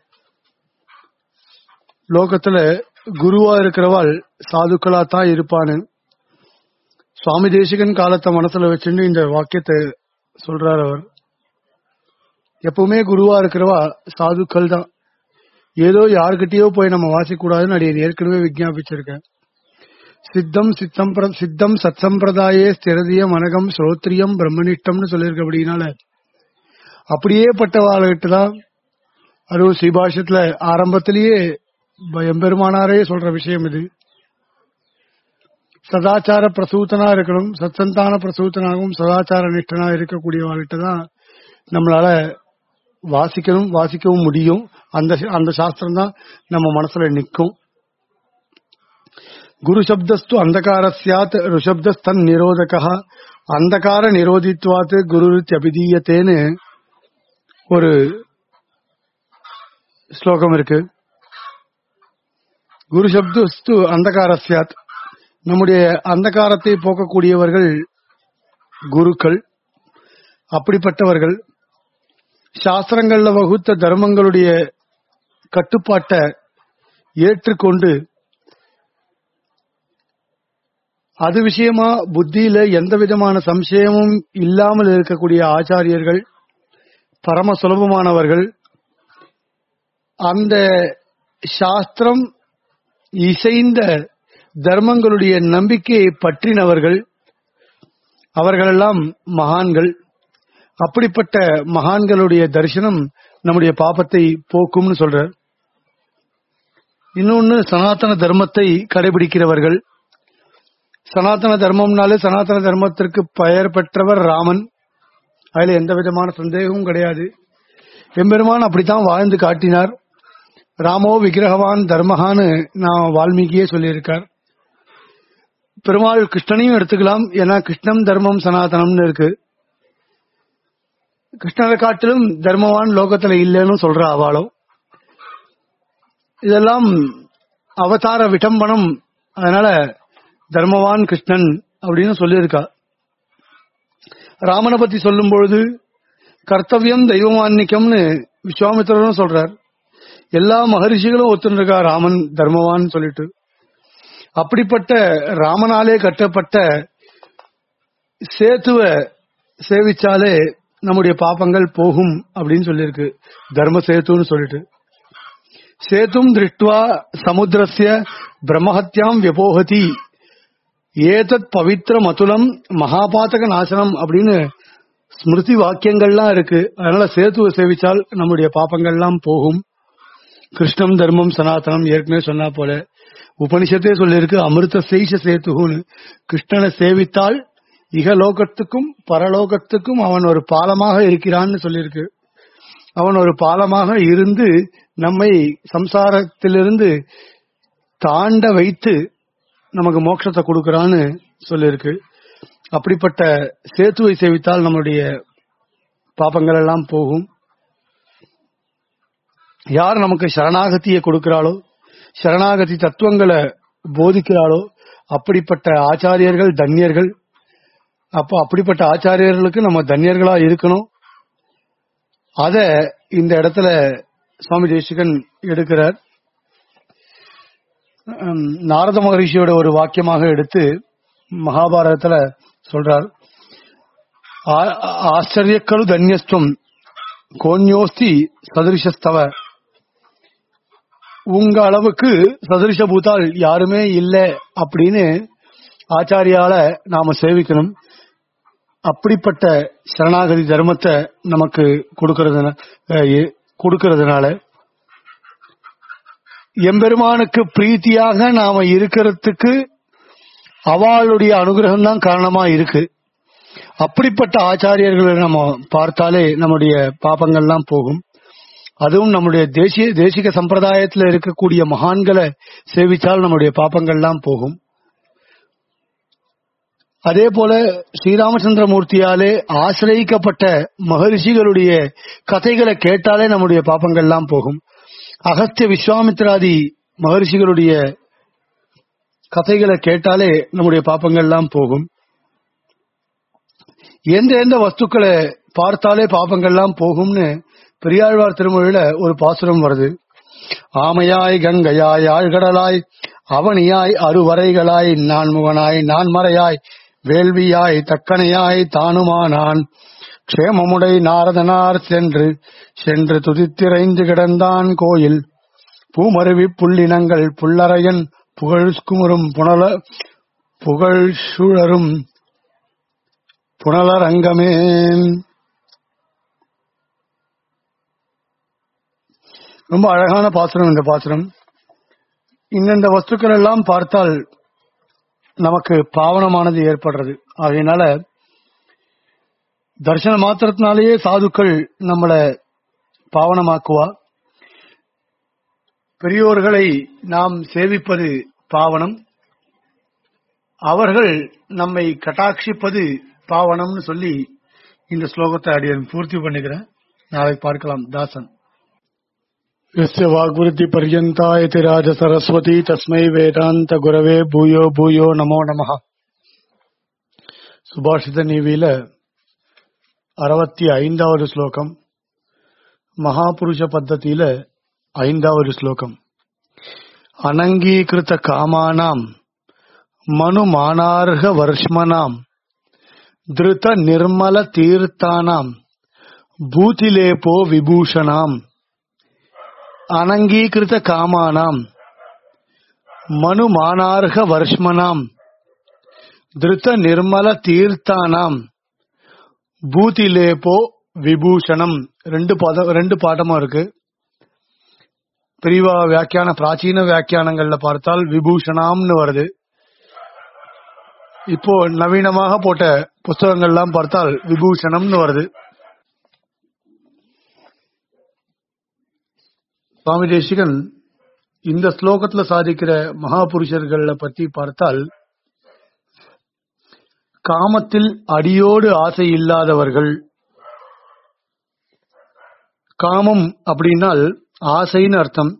லோகத்துல குருவா இருக்கிறவாள் சாதுக்களா தான் இருப்பான்னு சுவாமி தேசிகன் காலத்தை மனசுல வச்சுட்டு இந்த வாக்கியத்தை சொல்றார் அவர் எப்பவுமே குருவா இருக்கிறவா சாதுக்கள் தான் ஏதோ யாருக்கிட்டயோ போய் நம்ம வாசிக்கூடாதுன்னு அடியேன் ஏற்கனவே விஜாபிச்சிருக்கேன் சித்தம் சித்தம் பிர- சித்தம் சத் சம்பிரதாயே ஸ்திரதியம் அனகம் ஸ்ரோத்ரியம் பிரம்மனிஷ்டம்னு சொல்லியிருக்க அப்படின்னால அப்படியே பட்டவாள்கிட்ட தான் அதுவும் ஸ்ரீபாஷத்துல ஆரம்பத்திலேயே ப- எம்பெருமானாரே சொல்ற விஷயம் இது சதாச்சார பிரசூத்தனா இருக்கணும் சத்சந்தான பிரசூத்தனாகவும் சதாச்சார நிஷ்டனா இருக்கக்கூடியவாள்கிட்ட தான் நம்மளால வாசிக்கணும் வாசிக்கவும் முடியும் அந்த அந்த சாஸ்திரம் தான் நம்ம மனசுல நிற்கும் குரு சப்தஸ்து அந்தகார சியாத் ருஷப்தஸ்தன் நிரோதகா அந்தகார நிரோதித்வாத் குரு அபிதீயத்தேன்னு ஒரு ஸ்லோகம் இருக்கு குரு சப்தஸ்து அந்தகார சியாத் நம்முடைய அந்தகாரத்தை போக்கக்கூடியவர்கள் குருக்கள் அப்படிப்பட்டவர்கள் சாஸ்திரங்கள்ல வகுத்த தர்மங்களுடைய கட்டுப்பாட்டை ஏற்றுக்கொண்டு அது விஷயமா புத்தியில எந்த விதமான சம்சயமும் இல்லாமல் இருக்கக்கூடிய ஆச்சாரியர்கள் பரம சுலபமானவர்கள் அந்த சாஸ்திரம் இசைந்த தர்மங்களுடைய நம்பிக்கையை பற்றினவர்கள் அவர்களெல்லாம் மகான்கள் அப்படிப்பட்ட மகான்களுடைய தரிசனம் நம்முடைய பாபத்தை போக்கும்னு சொல்றார் இன்னொன்னு சனாதன தர்மத்தை கடைபிடிக்கிறவர்கள் சனாதன தர்மம்னாலே சனாதன தர்மத்திற்கு பெயர் பெற்றவர் ராமன் அதுல எந்த விதமான சந்தேகமும் கிடையாது எம்பெருமான் அப்படித்தான் வாழ்ந்து காட்டினார் ராமோ விக்கிரகவான் தர்மஹான்னு நான் வால்மீகியே சொல்லியிருக்கார் பெருமாள் கிருஷ்ணனையும் எடுத்துக்கலாம் ஏன்னா கிருஷ்ணம் தர்மம் சனாதனம்னு இருக்கு கிருஷ்ணரை காட்டிலும் தர்மவான் லோகத்துல இல்லைன்னு சொல்ற அவளும் இதெல்லாம் அவதார விடம்பனம் அதனால தர்மவான் கிருஷ்ணன் அப்படின்னு சொல்லியிருக்கா ராமனை பத்தி சொல்லும் பொழுது கர்த்தவியம் தெய்வமான்னிக்கம்னு விஸ்வாமித்திரரும் சொல்றார் எல்லா மகரிஷிகளும் ஒத்துருக்கா ராமன் தர்மவான் சொல்லிட்டு அப்படிப்பட்ட ராமனாலே கட்டப்பட்ட சேத்துவ சேவிச்சாலே நம்முடைய பாப்பங்கள் போகும் அப்படின்னு சொல்லியிருக்கு தர்ம சேத்துன்னு சொல்லிட்டு சேத்தும் திருஷ்டுவா சமுத்திரஸ்ய பிரம்மஹத்யாம் வியபோகதி ஏதத் பவித்ர மதுலம் மகாபாத்தக நாசனம் அப்படின்னு ஸ்மிருதி வாக்கியங்கள்லாம் இருக்கு அதனால சேத்துவை சேவிச்சால் நம்முடைய பாப்பங்கள்லாம் போகும் கிருஷ்ணம் தர்மம் சனாதனம் ஏற்கனவே சொன்னா போல உபனிஷத்தே சொல்லியிருக்கு அமிர்த சேஷ சேத்துன்னு கிருஷ்ணனை சேவித்தால் இகலோகத்துக்கும் பரலோகத்துக்கும் அவன் ஒரு பாலமாக இருக்கிறான்னு சொல்லியிருக்கு அவன் ஒரு பாலமாக இருந்து நம்மை சம்சாரத்திலிருந்து தாண்ட வைத்து நமக்கு மோட்சத்தை கொடுக்கறான்னு சொல்லியிருக்கு அப்படிப்பட்ட சேத்துவை சேவித்தால் நம்மளுடைய பாபங்கள் எல்லாம் போகும் யார் நமக்கு சரணாகதியை கொடுக்கிறாளோ சரணாகதி தத்துவங்களை போதிக்கிறாளோ அப்படிப்பட்ட ஆச்சாரியர்கள் தன்யர்கள் அப்போ அப்படிப்பட்ட ஆச்சாரியர்களுக்கு நம்ம தன்யர்களா இருக்கணும் அத இந்த இடத்துல சுவாமி தேசிகன் எடுக்கிறார் ஹம், நாரத மகரிஷியோட ஒரு வாக்கியமாக எடுத்து மகாபாரதத்துல சொல்றார் ஆ- ஆச்சரியக்கலு தன்யஸ்துவம் கோன்யோஸ்தி சதிருஷஸ்தவ உங்க அளவுக்கு சதிருஷ பூத்தால் யாருமே இல்லை அப்படின்னு ஆச்சாரியால நாம சேவிக்கணும் அப்படிப்பட்ட சரணாகதி தர்மத்தை நமக்கு கொடுக்கறதுன அஹ், எ- கொடுக்கறதுனால எம்பெருமானுக்கு பிரீத்தியாக நாம இருக்கிறதுக்கு அவளுடைய அனுகிரகம் தான் காரணமா இருக்கு அப்படிப்பட்ட ஆச்சாரியர்களை நம்ம பார்த்தாலே நம்முடைய பாபங்கள்லாம் போகும் அதுவும் நம்முடைய தேசிய தேசிக சம்பிரதாயத்துல இருக்கக்கூடிய மகான்களை சேவிச்சால் நம்முடைய பாப்பங்கள்லாம் போகும் அதே போல ஸ்ரீராமச்சந்திரமூர்த்தியாலே ஆசிரயிக்கப்பட்ட மகரிஷிகளுடைய கதைகளை கேட்டாலே நம்முடைய பாப்பங்கள்லாம் போகும் அகஸ்திய விஸ்வாமித்ராதி மகரிஷிகளுடைய கதைகளை கேட்டாலே நம்முடைய பாப்பங்கள்லாம் போகும் எந்த எந்த வஸ்துக்களை பார்த்தாலே பாப்பங்கள்லாம் போகும்னு பெரியாழ்வார் திருமொழியில ஒரு பாசுரம் வருது ஆமையாய் கங்கையாய் ஆழ்கடலாய் அவனியாய் அருவரைகளாய் நான்முகனாய் நான்மறையாய் வேள்வியாய் தக்கனையாய் தானுமானான் க்ஷேமமுடை நாரதனார் சென்று சென்று துதித்திரைந்து கிடந்தான் கோயில் பூமருவி புள்ளினங்கள் புல்லரையன் புகழ்குமரும் புனல புகழ் சுழரும் புனலரங்கமே ரொம்ப அழகான பாசுரம் இந்த பாசுரம் இந்தந்த வஸ்துக்கள் எல்லாம் பார்த்தால் நமக்கு பாவனமானது ஏற்படுறது ஆகையினால தர்சன மாத்திரத்தினாலேயே சாதுக்கள் நம்மள பாவனமாக்குவா பெரியோர்களை நாம் சேவிப்பது பாவனம் அவர்கள் நம்மை கட்டாட்சிப்பது பாவனம்னு சொல்லி இந்த ஸ்லோகத்தை அடியன் பூர்த்தி பண்ணிக்கிறேன் நாளைக்கு பார்க்கலாம் தாசன் यस्य वाग्वृत्ति पर्यन्तायति राज सरस्वती तस्मै वेदान्त गुरवे भूयो भूयो नमो நமः சுபாஷித நீவியில அறுபத்தி ஐந்தாவது ஸ்லோகம் மகாபுருஷ பத்தத்தியில ஐந்தாவது ஸ்லோகம் அனங்கீகிருத காமானாம் மனுமானார்க வர்ஷ்மனாம் திருத நிர்மல தீர்த்தானாம் பூதிலேபோ விபூஷணாம் அனங்கீகிருத காமானாம் மனுமானார்க வர்ஷ்மனாம் திருத்த நிர்மல தீர்த்தானாம் பூதிலேபோ விபூஷணம் ரெண்டு பதம் ரெண்டு பாடமும் இருக்கு பிரிவா வியாக்கியான பிராச்சீன வியாக்கியானங்கள்ல பார்த்தால் விபூஷணாம்னு வருது இப்போ நவீனமாக போட்ட புஸ்தகங்கள்லாம் பார்த்தால் விபூஷணம்னு வருது சுவாமி தேசிகன் இந்த ஸ்லோகத்துல சாதிக்கிற மகாபுருஷர்கள பத்தி பார்த்தால் காமத்தில் அடியோடு ஆசை இல்லாதவர்கள் காமம் அப்படின்னால் ஆசைன்னு அர்த்தம்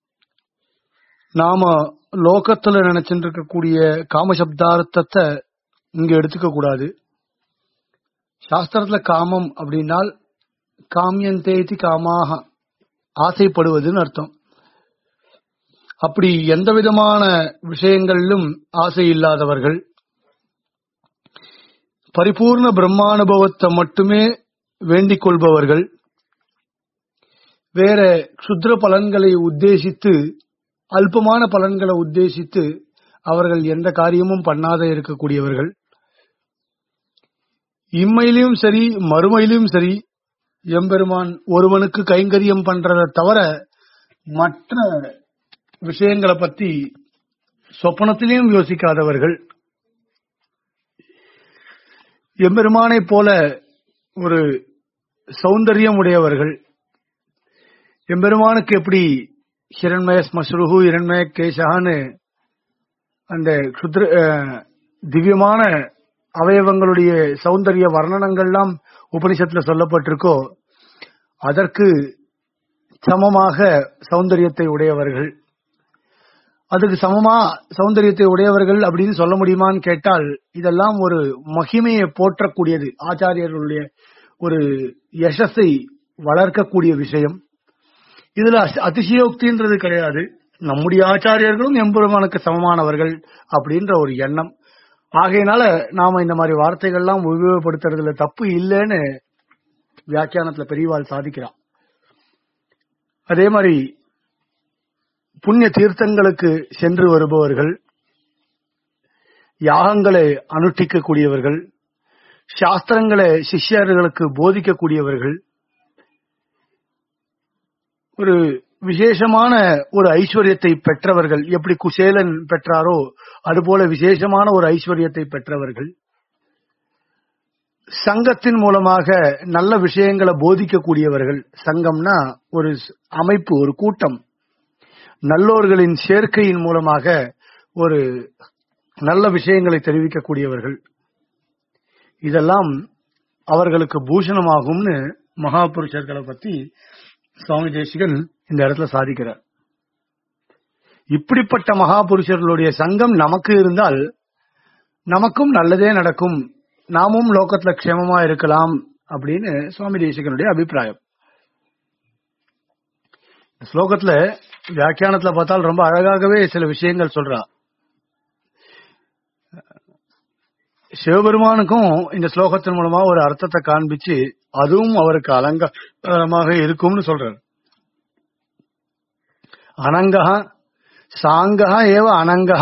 நாம லோகத்துல நினைச்சிட்டு இருக்கக்கூடிய காமசப்தார்த்தத்தை இங்க எடுத்துக்க கூடாது சாஸ்திரத்துல காமம் அப்படின்னால் காமியந்தேதி காமாக ஆசைப்படுவதுன்னு அர்த்தம் அப்படி எந்த விதமான விஷயங்களிலும் ஆசை இல்லாதவர்கள் பரிபூர்ண பிரம்மானுபவத்தை மட்டுமே வேண்டிக் கொள்பவர்கள் வேற க்ஷுத்ர பலன்களை உத்தேசித்து அல்பமான பலன்களை உத்தேசித்து அவர்கள் எந்த காரியமும் பண்ணாத இருக்கக்கூடியவர்கள் இம்மையிலும் சரி மறுமையிலும் சரி எம்பெருமான் ஒருவனுக்கு கைங்கரியம் பண்றதை தவிர மற்ற விஷயங்களை பத்தி சொப்பனத்திலையும் யோசிக்காதவர்கள் எம்பெருமானை போல ஒரு சௌந்தரியம் உடையவர்கள் எம்பெருமானுக்கு எப்படி ஹிரண்மய ஸ்மஸ்ருகு இரண்மய கேசகான்னு அந்த க்ஷுத்ர அஹ், திவ்யமான அவயவங்களுடைய சௌந்தரிய வர்ணனங்கள்லாம் உபனிஷத்துல சொல்லப்பட்டிருக்கோ அதற்கு சமமாக சௌந்தரியத்தை உடையவர்கள் அதுக்கு சமமா சௌந்தரியத்தை உடையவர்கள் அப்படின்னு சொல்ல முடியுமான்னு கேட்டால் இதெல்லாம் ஒரு மகிமையை போற்றக்கூடியது ஆச்சாரியர்களுடைய ஒரு யசஸை வளர்க்கக்கூடிய விஷயம் இதுல அசி- அதிசயோக்தின்றது கிடையாது நம்முடைய ஆச்சாரியர்களும் எம்பெருமானுக்கு சமமானவர்கள் அப்படின்ற ஒரு எண்ணம் ஆகையினால நாம இந்த மாதிரி வார்த்தைகள்லாம் உபயோகப்படுத்துறதுல தப்பு இல்லைன்னு வியாக்கியானத்துல பெரியவாள் சாதிக்கிறான் அதே மாதிரி புண்ணிய தீர்த்தங்களுக்கு சென்று வருபவர்கள் யாகங்களை அனுஷ்டிக்கக்கூடியவர்கள் சாஸ்திரங்களை சிஷ்யர்களுக்கு போதிக்கக்கூடியவர்கள் ஒரு விசேஷமான ஒரு ஐஸ்வர்யத்தை பெற்றவர்கள் எப்படி குசேலன் பெற்றாரோ அதுபோல விசேஷமான ஒரு ஐஸ்வர்யத்தை பெற்றவர்கள் சங்கத்தின் மூலமாக நல்ல விஷயங்களை போதிக்கக்கூடியவர்கள் சங்கம்னா ஒரு ஸ்- அமைப்பு ஒரு கூட்டம் நல்லோர்களின் சேர்க்கையின் மூலமாக ஒரு நல்ல விஷயங்களை தெரிவிக்கக்கூடியவர்கள் இதெல்லாம் அவர்களுக்கு பூஷணமாகும்னு மகாபுருஷர்களை பத்தி சுவாமி தேசிகன் இந்த இடத்துல சாதிக்கிறார் இப்படிப்பட்ட மகாபுருஷர்களுடைய சங்கம் நமக்கு இருந்தால் நமக்கும் நல்லதே நடக்கும் நாமும் லோகத்துல க்ஷேமமா இருக்கலாம் அப்படின்னு சுவாமி தேசிகனுடைய அபிப்பிராயம் இந்த ஸ்லோகத்துல வியாக்கியானத்துல பார்த்தால் ரொம்ப அழகாகவே சில விஷயங்கள் சொல்றா சிவபெருமானுக்கும் இந்த ஸ்லோகத்தின் மூலமா ஒரு அர்த்தத்தை காண்பிச்சு அதுவும் அவருக்கு அலங்காரமாக இருக்கும்னு சொல்றார் அனங்கா சாங்கா ஏவ அனங்கா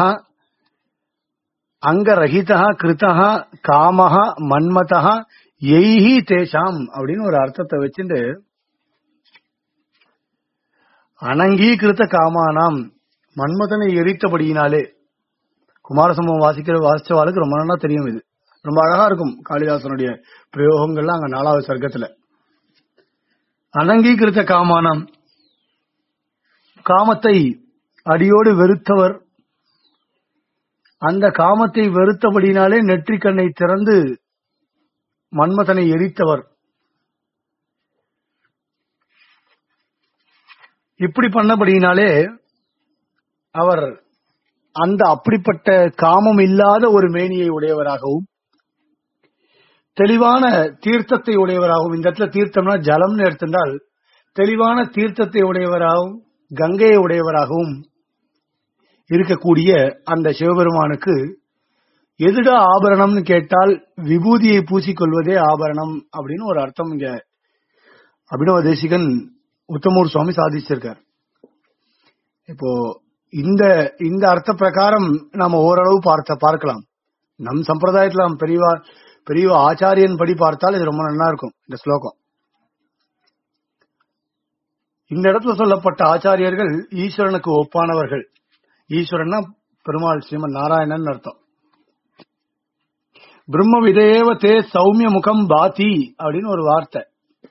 அங்கரஹிதா கிருதா காமஹா மன்மதா எய்ஹி தேஷாம் அப்படின்னு ஒரு அர்த்தத்தை வச்சுட்டு அனங்கீகிருத்த காமானாம் மன்மதனை எரித்தபடியினாலே குமாரசம்பவம் வாசிக்கிற வாசிச்சவாளுக்கு ரொம்ப நல்லா தெரியும் இது ரொம்ப அழகா இருக்கும் காளிதாசனுடைய பிரயோகங்கள்லாம் அங்க நாலாவது சர்க்கத்துல அனங்கீகிருத்த காமானம் காமத்தை அடியோடு வெறுத்தவர் அந்த காமத்தை வெறுத்தபடினாலே நெற்றிக் கண்ணை திறந்து மன்மதனை எரித்தவர் இப்படி பண்ணபடியினாலே அவர் அந்த அப்படிப்பட்ட காமம் இல்லாத ஒரு மேனியை உடையவராகவும் தெளிவான தீர்த்தத்தை உடையவராகவும் இந்த இடத்துல தீர்த்தம்னா ஜலம்னு எடுத்திருந்தால் தெளிவான தீர்த்தத்தை உடையவராகவும் கங்கையை உடையவராகவும் இருக்கக்கூடிய அந்த சிவபெருமானுக்கு எதுடா ஆபரணம்னு கேட்டால் விபூதியை பூசிக்கொள்வதே ஆபரணம் அப்படின்னு ஒரு அர்த்தம் இங்க அபினவ தேசிகன் உத்தமூர் சுவாமி சாதிச்சிருக்கார் இப்போ இந்த இந்த அர்த்த பிரகாரம் நாம ஓரளவு பார்த்த பார்க்கலாம் நம் சம்பிரதாயத்துல நாம் பெரியவா பெரிய ஆச்சாரியன் படி பார்த்தால் இது ரொம்ப நல்லா இருக்கும் இந்த ஸ்லோகம் இந்த இடத்துல சொல்லப்பட்ட ஆச்சாரியர்கள் ஈஸ்வரனுக்கு ஒப்பானவர்கள் ஈஸ்வரன்னா பெருமாள் ஸ்ரீமன் நாராயணன் அர்த்தம் பிரம்ம விதேவ தே சௌமிய முகம் பாதி அப்படின்னு ஒரு வார்த்தை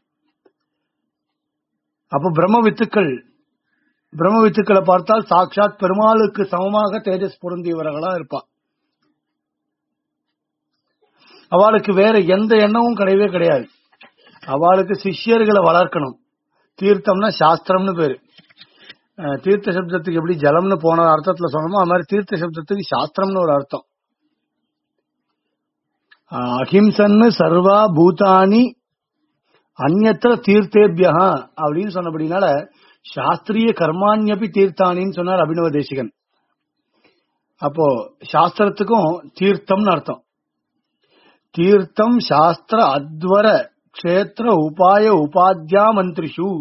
அப்ப பிரம்ம வித்துக்கள் பிரம்ம வித்துக்களை பார்த்தால் சாட்சாத் பெருமாளுக்கு சமமாக தேஜஸ் பொருந்தியவர்களா இருப்பா அவளுக்கு வேற எந்த எண்ணமும் கிடையவே கிடையாது அவளுக்கு சிஷ்யர்களை வளர்க்கணும் தீர்த்தம்னா சாஸ்திரம்னு பேரு அஹ் தீர்த்த சப்தத்துக்கு எப்படி ஜலம்னு போன அர்த்தத்துல சொன்னோமோ அது மாதிரி தீர்த்த சப்தத்துக்கு சாஸ்திரம்னு ஒரு அர்த்தம் அஹ் அஹிம்சன்னு சர்வா பூதானி அந்நத்திர தீர்த்தேபியா அப்படின்னு சொன்னபடினால சாஸ்திரிய கர்மாண்யபி தீர்த்தானின்னு சொன்னார் அபினவ தேசிகன் அப்போ சாஸ்திரத்துக்கும் தீர்த்தம்னு அர்த்தம் தீர்த்தம் சாஸ்திர அத்வர க்ஷேத்திர உபாய உபாத்யா மந்திரிஷு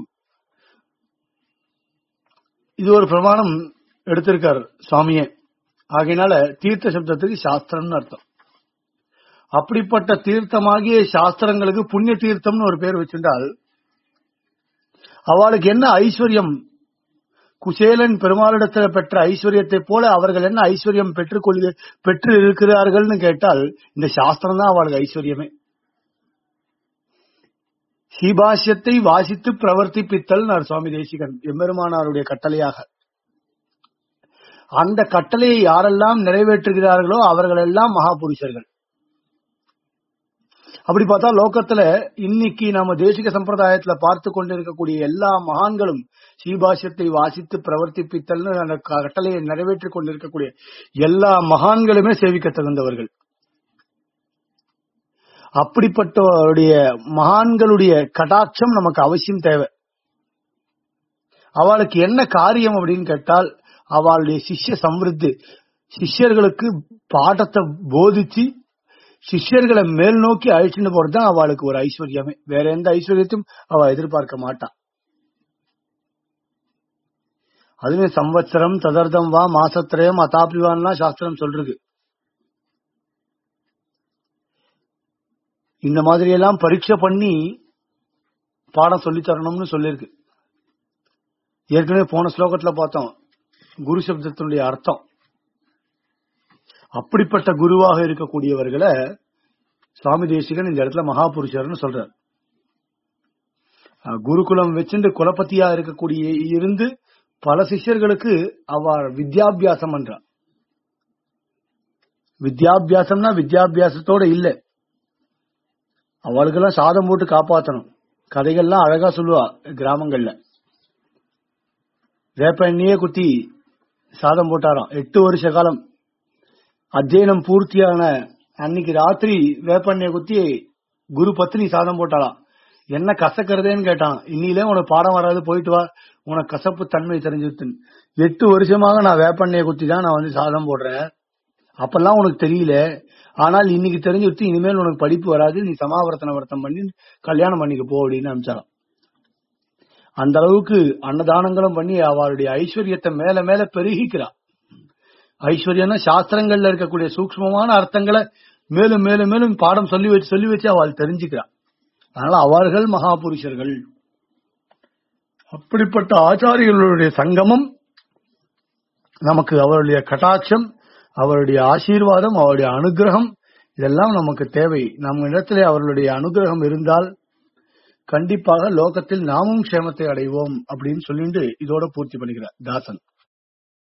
இது ஒரு பிரமாணம் எடுத்திருக்கார் சுவாமியே ஆகையினால தீர்த்த சப்தத்துக்கு சாஸ்திரம்னு அர்த்தம் அப்படிப்பட்ட தீர்த்தமாகிய சாஸ்திரங்களுக்கு புண்ணிய தீர்த்தம்னு ஒரு பேர் வச்சிருந்தால் அவளுக்கு என்ன ஐஸ்வர்யம் குசேலன் பெருமாளிடத்தில் பெற்ற ஐஸ்வர்யத்தை போல அவர்கள் என்ன ஐஸ்வர்யம் பெற்றுக் கொள்க பெற்று இருக்கிறார்கள்னு கேட்டால் இந்த சாஸ்திரம் தான் அவளுக்கு ஐஸ்வர்யமே சீபாஷ்யத்தை வாசித்து பிரவர்த்திப்பித்தல் சுவாமி தேசிகன் எம்பெருமானாருடைய கட்டளையாக அந்த கட்டளையை யாரெல்லாம் நிறைவேற்றுகிறார்களோ அவர்கள் எல்லாம் மகாபுருஷர்கள் அப்படி பார்த்தா லோகத்துல இன்னைக்கு நம்ம தேசிக சம்பிரதாயத்துல பார்த்து கொண்டிருக்கக்கூடிய எல்லா மகான்களும் சீபாஷ்யத்தை வாசித்து பிரவர்த்திப்பித்தல்னு அந்த கட்டளையை நிறைவேற்றிக் கொண்டிருக்கக்கூடிய எல்லா மகான்களுமே சேவிக்க தகுந்தவர்கள் அப்படிப்பட்டவருடைய மகான்களுடைய கடாட்சம் நமக்கு அவசியம் தேவை அவளுக்கு என்ன காரியம் அப்படின்னு கேட்டால் அவளுடைய சிஷ்ய சம்ருத்தி சிஷ்யர்களுக்கு பாடத்தை போதிச்சு சிஷ்யர்களை மேல் நோக்கி அழிச்சுட்டு போறதுதான் அவளுக்கு ஒரு ஐஸ்வர்யமே வேற எந்த ஐஸ்வர்யத்தையும் அவ எதிர்பார்க்க மாட்டான் அதுவே சம்வத்சரம் ததர்தம் வா மாசத்திரயம் அதாபிவான்லாம் சாஸ்திரம் சொல்றது இந்த மாதிரி எல்லாம் பரீட்சை பண்ணி பாடம் சொல்லி தரணும்னு சொல்லியிருக்கு ஏற்கனவே போன ஸ்லோகத்துல பார்த்தோம் குரு சப்தத்தினுடைய அர்த்தம் அப்படிப்பட்ட குருவாக இருக்கக்கூடியவர்களை சுவாமி தேசிகன் இந்த இடத்துல மகாபுருஷர்னு சொல்றார் அஹ் குருகுலம் வச்சுட்டு குலபதியா இருக்கக்கூடிய இருந்து பல சிஷ்யர்களுக்கு அவர் வித்யாபியாசம் பண்றார் வித்யாபியாசம்னா வித்யாபியாசத்தோட இல்ல அவளுக்கெல்லாம் சாதம் போட்டு காப்பாத்தணும் கதைகள்லாம் அழகா சொல்லுவா கிராமங்கள்ல வேப்ப எண்ணெயே குத்தி சாதம் போட்டாராம் எட்டு வருஷ காலம் அத்தியனம் பூர்த்தியான அன்னைக்கு ராத்திரி வேப்பெண்ணெய் குத்தி குரு பத்னி சாதம் போட்டாளாம் என்ன கசக்கிறதேன்னு கேட்டான் இன்னிலே உனக்கு பாடம் வராது போயிட்டு வா உனக்கு கசப்பு தன்மை தெரிஞ்சுட்டுன்னு எட்டு வருஷமாக நான் வேப்பெண்ணெயை குத்தி தான் நான் வந்து சாதம் போடுறேன் அப்பெல்லாம் உனக்கு தெரியல ஆனால் இன்னைக்கு தெரிஞ்சுட்டு இனிமேல் உனக்கு படிப்பு வராது நீ சமாவர்த்தன வர்த்தம் பண்ணி கல்யாணம் பண்ணிக்க போ அப்படின்னு அனுப்பிச்சாராம் அந்த அளவுக்கு அன்னதானங்களும் பண்ணி அவளுடைய ஐஸ்வர்யத்தை மேல மேல பெருகிக்கிறா ஐஸ்வர்யம்னா சாஸ்திரங்கள்ல இருக்கக்கூடிய சூக்ஷ்மமான அர்த்தங்களை மேலும் மேலும் மேலும் பாடம் சொல்லி வச்சு சொல்லி வச்சு அவள் தெரிஞ்சுக்கிறா அதனால அவர்கள் மகாபுருஷர்கள் அப்படிப்பட்ட ஆச்சாரியர்களுடைய சங்கமம் நமக்கு அவருடைய கட்டாட்சம் அவருடைய ஆசீர்வாதம் அவருடைய அனுகிரகம் இதெல்லாம் நமக்கு தேவை நம்ம இடத்திலே அவர்களுடைய அனுகிரகம் இருந்தால் கண்டிப்பாக லோகத்தில் நாமும் க்ஷேமத்தை அடைவோம் அப்படின்னு சொல்லிட்டு இதோட பூர்த்தி பண்ணிக்கிறார் தாசன்